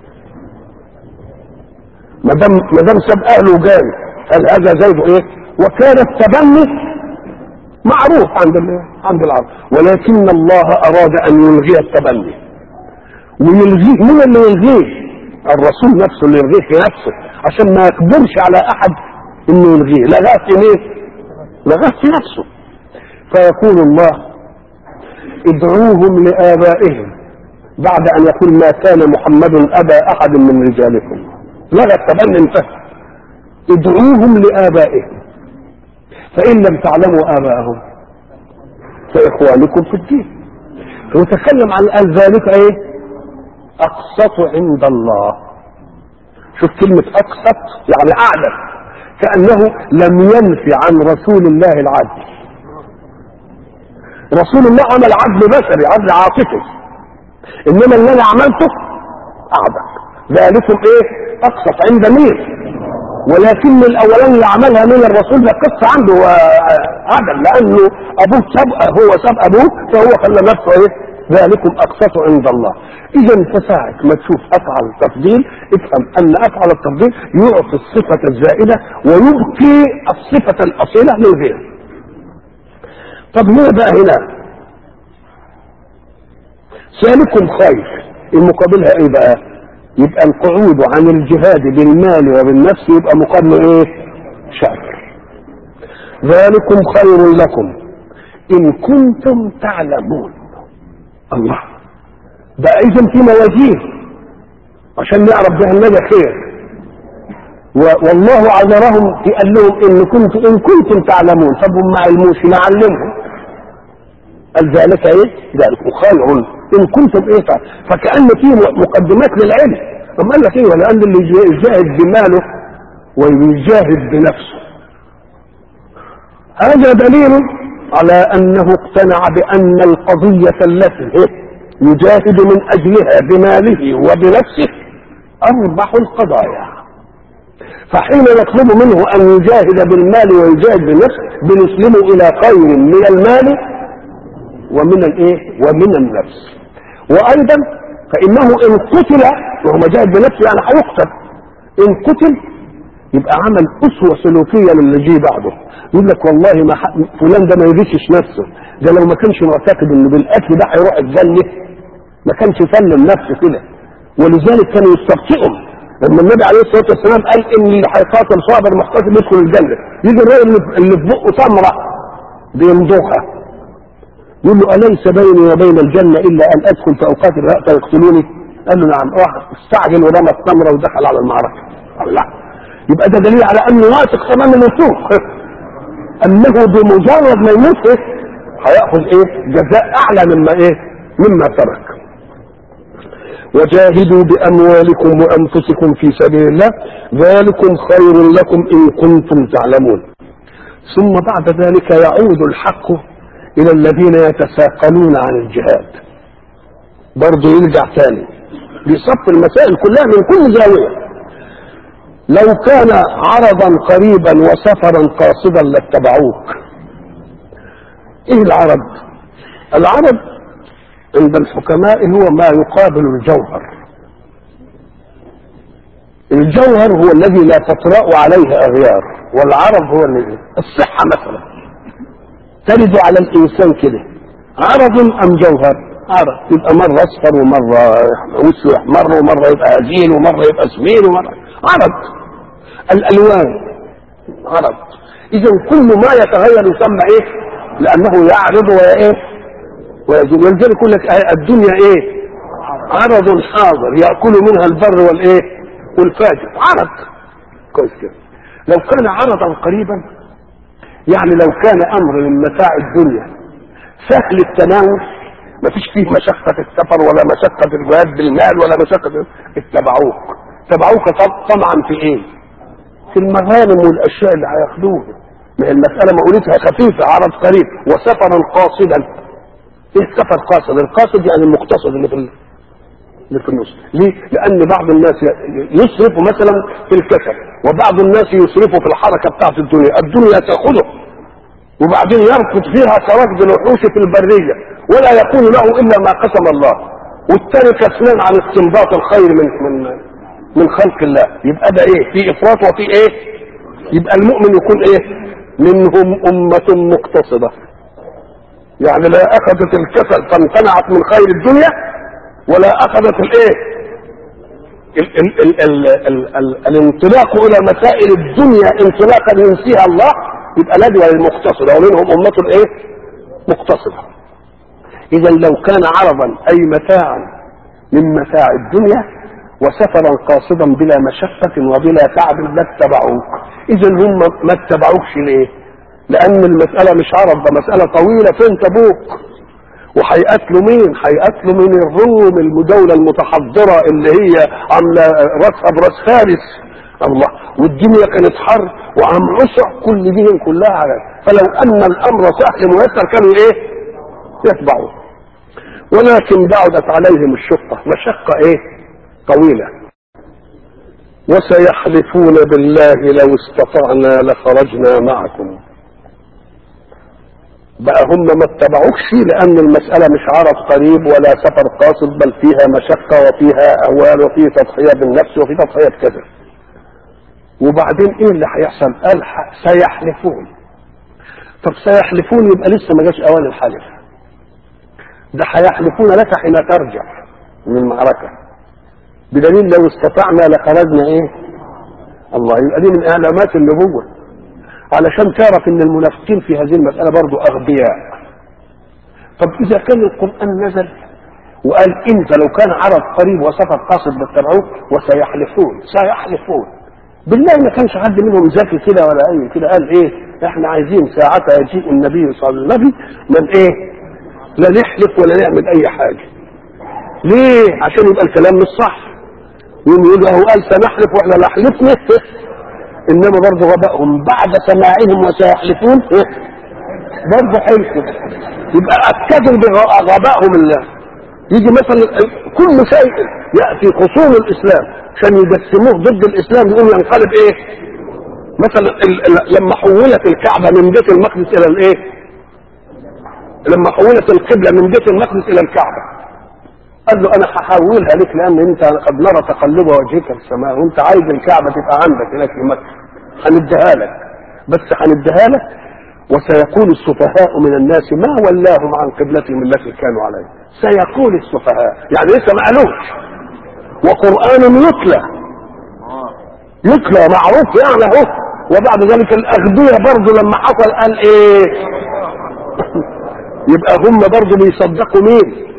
ما دام ما دام ساب اهله وجاي قال هذا زيد ايه وكان التبني معروف عند عند العرب ولكن الله اراد ان يلغي التبني ويلغيه من اللي يلغيه الرسول نفسه اللي يلغيه في نفسه عشان ما يقدرش على احد انه يلغيه لغاه في مين لغاه في نفسه فيقول الله ادعوهم لابائهم بعد ان يقول ما كان محمد ابا احد من رجالكم لغى التبني انتهى ادعوهم لابائهم فان لم تعلموا اباءهم فإخوانكم في الدين وتكلم عن قال ذلك ايه اقسط عند الله شوف كلمة اقسط يعني اعدل كأنه لم ينفي عن رسول الله العدل رسول الله عمل عدل بشري عدل عاطفي انما اللي انا عملته اعدل ذلكم ايه اقسط عند مين ولكن الاولاني اللي عملها من الرسول ده قصه عنده عدل لانه ابوه سبق هو سبق ابوه فهو خلى نفسه ايه ذلكم اقسط عند الله اذا فساعة ما تشوف افعل التفضيل افهم ان افعل التفضيل يعطي الصفة الزائدة ويبقي الصفة الاصيلة للغير طب ليه بقى هنا ذلكم خير المقابلها ايه بقى يبقى القعود عن الجهاد بالمال وبالنفس يبقى مقابله ايه شر ذلكم خير لكم ان كنتم تعلمون الله ده اذا في موازين عشان نعرف بها النبي خير والله عذرهم قال لهم ان كنت ان كنتم تعلمون طب ما علموش نعلمهم قال ذلك ايه؟ ذلك خير ان كنتم ايه طيب. فكأن في مقدمات للعلم ثم قال لك ايه ولان اللي يجاهد بماله ويجاهد بنفسه هذا دليل على انه اقتنع بان القضية التي يجاهد من اجلها بماله وبنفسه اربح القضايا فحين نطلب منه ان يجاهد بالمال ويجاهد بنفسه بنسلمه الى خير من المال ومن الايه ومن النفس وايضا فانه ان قتل وهو مجاهد بنفسه يعني هيقتل ان قتل يبقى عمل اسوه سلوكيه للي جه بعده يقول لك والله ما ح... فلان ده ما يغشش نفسه ده لو ما كانش معتقد انه بالقتل ده هيروح الجنه ما كانش يسلم نفسه كده ولذلك كانوا يستبطئهم لما النبي عليه الصلاه والسلام قال ان اللي هيقاتل صابر محتسب يدخل الجنه يجي الراجل اللي في بقه تمره بيمضغها يقول له أليس بيني وبين الجنة إلا أن أدخل فأقاتل فيقتلوني؟ قال له نعم راح استعجل ورمى التمرة ودخل على المعركة. قال لا يبقى ده دليل على أنه واثق تمام الوثوق أنه بمجرد ما يموت إيه؟ هياخذ إيه؟ جزاء أعلى مما إيه؟ مما ترك. وجاهدوا بأموالكم وأنفسكم في سبيل الله ذلكم خير لكم إن كنتم تعلمون. ثم بعد ذلك يعود الحق الى الذين يتساقلون عن الجهاد برضه يرجع تاني بيصف المسائل كلها من كل زاويه لو كان عرضا قريبا وسفرا قاصدا لاتبعوك ايه العرض العرض عند الحكماء هو ما يقابل الجوهر الجوهر هو الذي لا تطرأ عليه اغيار والعرض هو الذي الصحه مثلا ترد على الانسان كده عرض ام جوهر عرض يبقى مره اصفر ومره وشه احمر ومره يبقى هزيل ومره يبقى سمين ومره عرض الالوان عرض اذا كل ما يتغير يسمى ايه لانه يعرض وايه ويزول ولذلك يقول لك الدنيا ايه عرض حاضر ياكل منها البر والايه والفاجر عرض كويس كده لو كان عرضا قريبا يعني لو كان امر من متاع الدنيا سهل التناول ما فيش فيه مشقة السفر ولا مشقة الجهاد بالمال ولا مشقة اتبعوك اتبعوك طمعا في ايه؟ في المغانم والاشياء اللي هياخدوها ما هي المسألة مقولتها خفيفة عرض قريب وسفرا قاصدا ايه السفر قاصد؟ القاصد يعني المقتصد اللي في اللي في النص ليه؟ لأن بعض الناس يصرف مثلا في الكسل وبعض الناس يصرفوا في الحركة بتاعت الدنيا الدنيا تأخذه وبعدين يركض فيها كركض الوحوش في البرية ولا يكون له إلا ما قسم الله والتاني كسلان عن استنباط الخير من من من خلق الله يبقى ده ايه؟ في افراط وفي ايه؟ يبقى المؤمن يكون ايه؟ منهم أمة مقتصدة يعني لا أخذت الكسل فامتنعت من خير الدنيا ولا اخذت الايه ال ال ال ال ال ال الانطلاق الى مسائل الدنيا انطلاقا ينسيها الله يبقى ندوه للمقتصده ومنهم امه ايه مقتصده اذا لو كان عرضا اي متاعا من متاع الدنيا وسفرا قاصدا بلا مشقة وبلا تعب لاتبعوك اذا هم ما اتبعوكش ليه لان المساله مش عرب ده مساله طويله فين تبوك وهيقتلوا مين هيقتلوا من الروم الدولة المتحضرة اللي هي عاملة راسها براس فارس الله والدنيا كانت حر وعم عسع كل دي كلها على فلو ان الامر سهل ميسر كانوا ايه يتبعوا ولكن بعدت عليهم الشقة مشقة ايه طويلة وسيحلفون بالله لو استطعنا لخرجنا معكم بقى هم ما اتبعوكش لان المسألة مش عرض قريب ولا سفر قاصد بل فيها مشقة وفيها اهوال وفيه تضحية بالنفس وفي تضحية كذا وبعدين ايه اللي هيحصل قال سيحلفون طب سيحلفون يبقى لسه ما جاش اوان الحلف ده هيحلفون لك حين ترجع من المعركة بدليل لو استطعنا لخرجنا ايه الله يبقى دي من اعلامات النبوة علشان تعرف ان المنافقين في هذه المسألة برضو اغبياء طب اذا كان القرآن نزل وقال انت لو كان عرض قريب وسفر قاصد باتبعوك وسيحلفون سيحلفون بالله ما كانش حد منهم ذكي كده ولا اي كده قال ايه احنا عايزين ساعتها يجيء النبي صلى الله عليه وسلم من ايه لا نحلف ولا نعمل اي حاجة ليه عشان يبقى الكلام مش صح يقوم يقول هو قال سنحلف واحنا لا حلفنا انما برضه غبائهم بعد سماعهم وسيحلفون برضه حلفوا يبقى اكدوا بغبائهم الله يجي مثلا كل شيء ياتي خصوم الاسلام عشان يجسموه ضد الاسلام يقوم ينقلب ايه مثلا ال ال لما حولت الكعبه من بيت المقدس الى الايه لما حولت القبله من بيت المقدس الى الكعبه قال له انا هحولها لك لان انت قد نرى تقلب وجهك في السماء وانت عايز الكعبه تبقى عندك هناك في مكه هنديها لك بس هنديها لك وسيقول السفهاء من الناس ما ولاهم عن قبلتهم التي كانوا عليها سيقول السفهاء يعني لسه ما قالوش وقران يتلى يتلى معروف يعني اهو وبعد ذلك الاغبياء برضه لما حصل قال ايه يبقى هم برضه بيصدقوا مين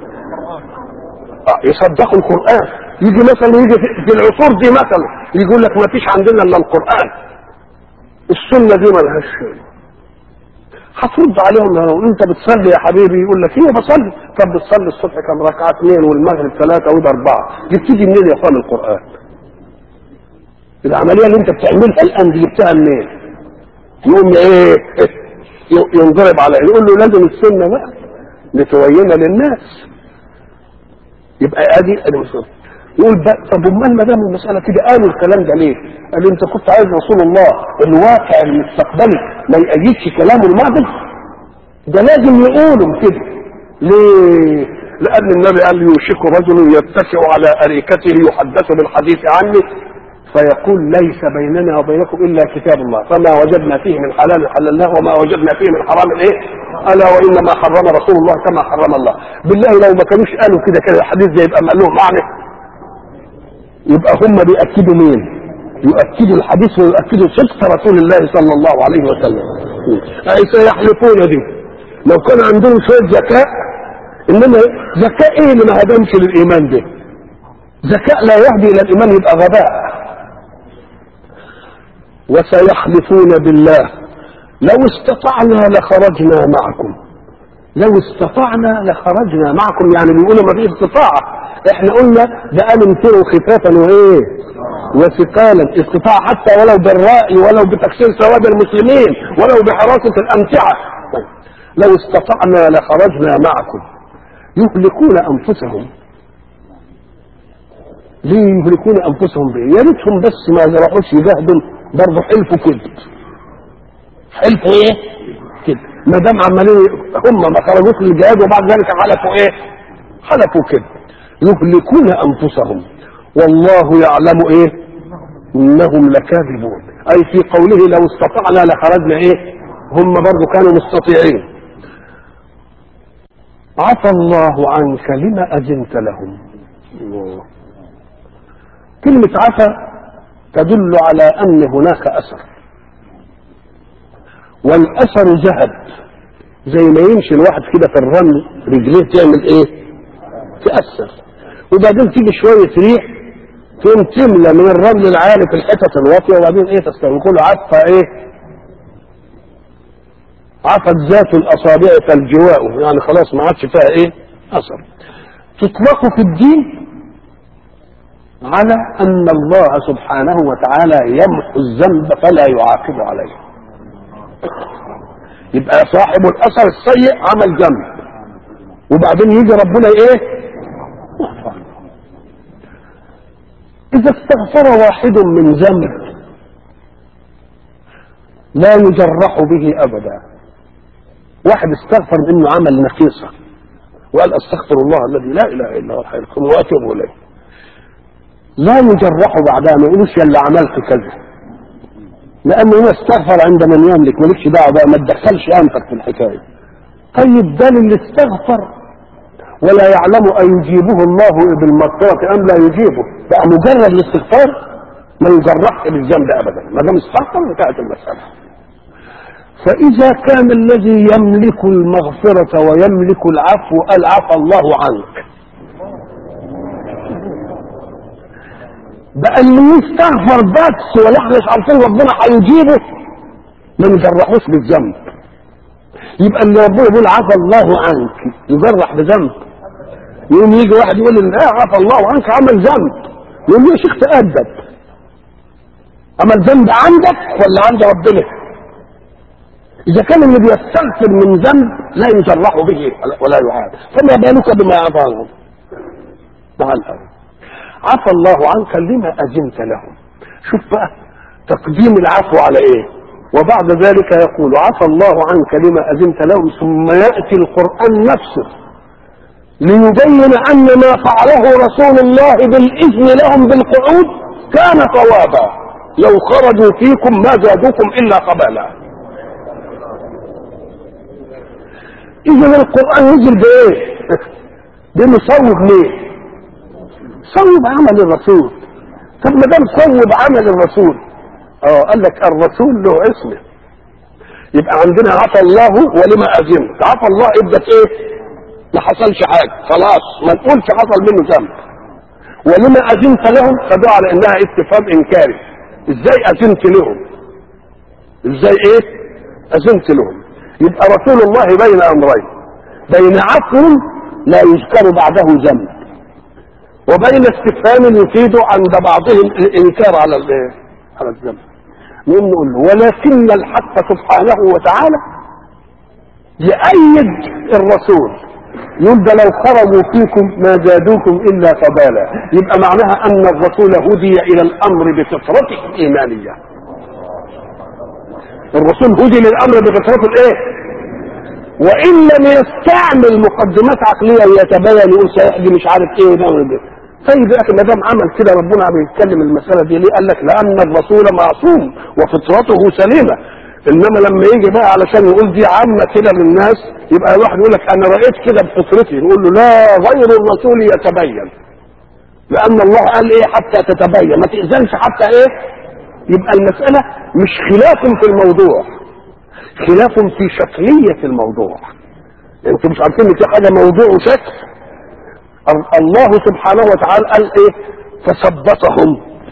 يصدقوا القرآن يجي مثلا يجي في العصور دي مثلا يقول لك ما فيش عندنا الا القرآن السنة دي ملهاش شيء هترد عليهم لو انت بتصلي يا حبيبي يقول لك ايه بصلي طب بتصلي الصبح كم ركعه اثنين والمغرب ثلاثه وده اربعه جبتدي منين يا اخوان القران؟ العمليه اللي انت بتعملها الان دي جبتها منين؟ يقوم ايه ينضرب عليه يقول له لازم السنه بقى لتبين للناس يبقى ادي ادي مسؤول يقول بقى طب امال ما دام المساله كده قالوا الكلام ده ليه؟ قال انت كنت عايز رسول الله الواقع المستقبلي ما يأيدش كلام الماضي ده لازم يقولوا كده ليه؟ لان النبي قال يوشك رجل يتكئ على اريكته يحدث بالحديث عني فيقول ليس بيننا وبينكم الا كتاب الله فما وجدنا فيه من حلال حللناه وما وجدنا فيه من حرام ايه؟ الا وانما حرم رسول الله كما حرم الله بالله لو ما كانوش قالوا كده كده الحديث ده يبقى له معنى يبقى هم بيأكدوا مين؟ يؤكدوا الحديث ويؤكدوا صدق رسول الله صلى الله عليه وسلم. أي سيحلفون دي لو كان عندهم شوية ذكاء إنما ذكاء إيه اللي ما هدمش للإيمان ده؟ ذكاء لا يهدي إلى الإيمان يبقى غباء. وسيحلفون بالله لو استطعنا لخرجنا معكم. لو استطعنا لخرجنا معكم يعني بيقولوا ما فيش استطاعة احنا قلنا ده قالوا انفروا خفافا وايه وثقالا استطاع حتى ولو بالرأي ولو بتكسير سواد المسلمين ولو بحراسة الأمتعة لو استطعنا لخرجنا معكم يهلكون أنفسهم ليه يهلكون أنفسهم بإيه؟ يا ريتهم بس ما راحوش يجاهدوا برضه حلفوا كذب حلفوا إيه؟ كده ما دام عمالين هم ما خرجوش للجهاد وبعد ذلك حلفوا إيه؟ حلفوا كده يهلكون انفسهم والله يعلم ايه انهم لكاذبون اي في قوله لو استطعنا لخرجنا ايه هم برضو كانوا مستطيعين عفى الله عنك لما اذنت لهم الله. كلمة عفى تدل على ان هناك اثر والاثر ذهب زي ما يمشي الواحد كده في الرمل رجليه تعمل ايه تأثر وبعدين تيجي شوية ريح تقوم تملى من الرمل العالي في الحتت الواطية وبعدين ايه تستوي كله عفة ايه عفت ذات الاصابع فالجواء يعني خلاص ما عادش فيها ايه اثر تطلق في الدين على ان الله سبحانه وتعالى يمحو الذنب فلا يعاقب عليه يبقى صاحب الاثر السيء عمل ذنب وبعدين يجي ربنا ايه اذا استغفر واحد من ذنب لا يجرح به ابدا واحد استغفر انه عمل نقيصه وقال استغفر الله الذي لا اله الا هو الحي القيوم واتوب اليه لا يجرح بعدها ما يقولوش يلا عملت كذا لانه هنا استغفر عند من يملك مالكش دعوه بقى ما تدخلش انفك في الحكايه طيب ده اللي استغفر ولا يعلم ان يجيبه الله بالمغفره ام لا يجيبه بقى مجرد الاستغفار ما يجرحش بالذنب ابدا ما دام استغفر انتهت المساله فإذا كان الذي يملك المغفرة ويملك العفو قال عفى الله عنك بقى اللي يستغفر بس ولا احنا مش عارفين ربنا هيجيبه ما نجرحوش بالذنب يبقى اللي ربنا يقول عفى الله عنك يجرح بذنب يقوم يجي واحد يقول لا عفى الله عنك عمل ذنب يقول له يا شيخ تأدب عمل ذنب عندك ولا عند ربنا إذا كان اللي بيستغفر من ذنب لا يجرح به ولا يعاد فما بالك بما عفى عنه مع الأول عفى الله عنك لما أذنت لهم شوف بقى تقديم العفو على إيه وبعد ذلك يقول عفى الله عنك لما أذنت لهم ثم يأتي القرآن نفسه ليبين أن ما فعله رسول الله بالإذن لهم بالقعود كان صوابا لو خرجوا فيكم ما زادوكم إلا قبالا اذا القران نزل بايه بمصوب ليه صوب عمل الرسول طب ما دام صوب عمل الرسول اه قال لك الرسول له اسمه يبقى عندنا عفى الله ولما اذنت عفى الله ادت ايه ما حصلش حاجه خلاص ما نقولش حصل منه ذنب ولما اذنت لهم خدوها على انها استفهام انكاري ازاي اذنت لهم ازاي ايه اذنت لهم يبقى رسول الله بين امرين بين عفو لا يذكر بعده ذنب وبين استفهام يفيد عند بعضهم الانكار على الايه على الذنب نقوم نقول له ولكن الحق سبحانه وتعالى يأيد الرسول يبقى لو خرجوا فيكم ما زادوكم الا قبالا يبقى معناها ان الرسول هدي الى الامر بفطرته الايمانيه الرسول هدي للامر بفطرته الايه وان لم يستعمل مقدمات عقليه يتبين يقول سيحدي مش عارف ايه ده وده طيب يا اخي ما دام عمل كده ربنا بيتكلم المساله دي ليه؟ قال لك لان الرسول معصوم وفطرته سليمه انما لما يجي بقى علشان يقول دي عامه كده للناس يبقى الواحد يقول لك انا رايت كده بفطرتي نقول له لا غير الرسول يتبين لان الله قال ايه حتى تتبين ما تاذنش حتى ايه يبقى المساله مش خلاف في الموضوع خلاف في شكليه الموضوع انتوا مش عارفين ان في حاجه موضوع وشكل الله سبحانه وتعالى قال ايه فثبتهم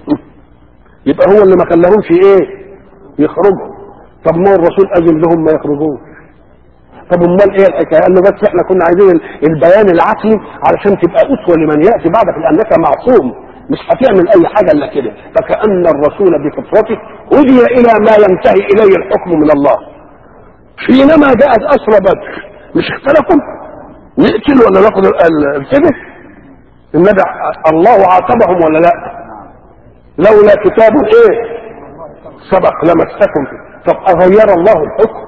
يبقى هو اللي ما خلاهمش ايه يخرجوا طب ما الرسول اذن لهم ما يخرجوش طب امال ايه الحكايه قال له بس احنا كنا عايزين البيان العقلي علشان تبقى اسوه لمن ياتي بعدك لانك معصوم مش هتعمل اي حاجه الا كده فكان الرسول بفطرته هدي الى ما ينتهي اليه الحكم من الله حينما جاءت اسرى بدر مش اختلفوا نقتل ولا ناخد الفدى النبي الله عاتبهم ولا لا لولا كتاب ايه سبق لمسكم طب اغير الله الحكم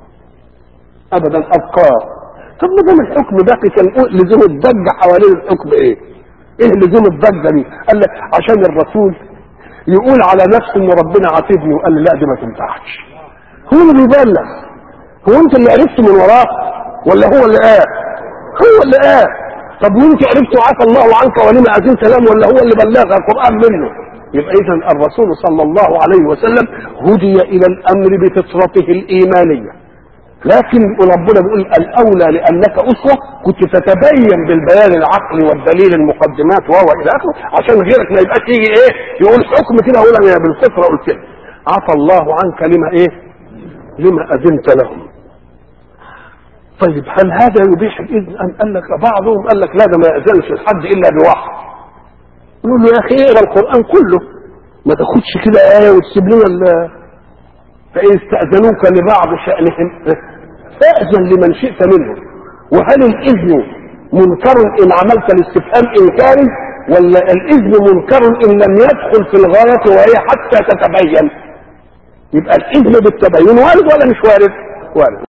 ابدا ابقاه طب ما دام الحكم باقي كان لزوم الضجه حوالين الحكم ايه ايه لزوم الضجه دي قال لك عشان الرسول يقول على نفسه ان ربنا عاتبني وقال لي لا دي ما تنفعش هو اللي بيبلغ هو انت اللي عرفت من وراه ولا هو اللي قال هو اللي قال طب وانت عرفت عفى الله عنك ولما اذنت لهم ولا هو اللي بلغ القران منه يبقى اذا الرسول صلى الله عليه وسلم هدي الى الامر بفطرته الايمانيه لكن ربنا بيقول الاولى لانك اسوه كنت تتبين بالبيان العقلي والدليل المقدمات وهو الى اخره عشان غيرك ما يبقاش يجي ايه يقول حكم كده اقول انا بالفطره قلت كده عفى الله عنك لما ايه لما اذنت لهم طيب هل هذا يبيح الاذن ام قال لك بعضهم قال لك لا ده ما ياذنش الحد الا بوحي نقول له يا اخي اقرا القران كله ما تاخدش كده ايه وتسيب لنا ال- فان استاذنوك لبعض شانهم فاذن لمن شئت منهم وهل الاذن منكر ان عملت الاستفهام انكاري ولا الاذن منكر ان لم يدخل في الغايه وهي حتى تتبين يبقى الاذن بالتبين وارد ولا مش وارد؟ وارد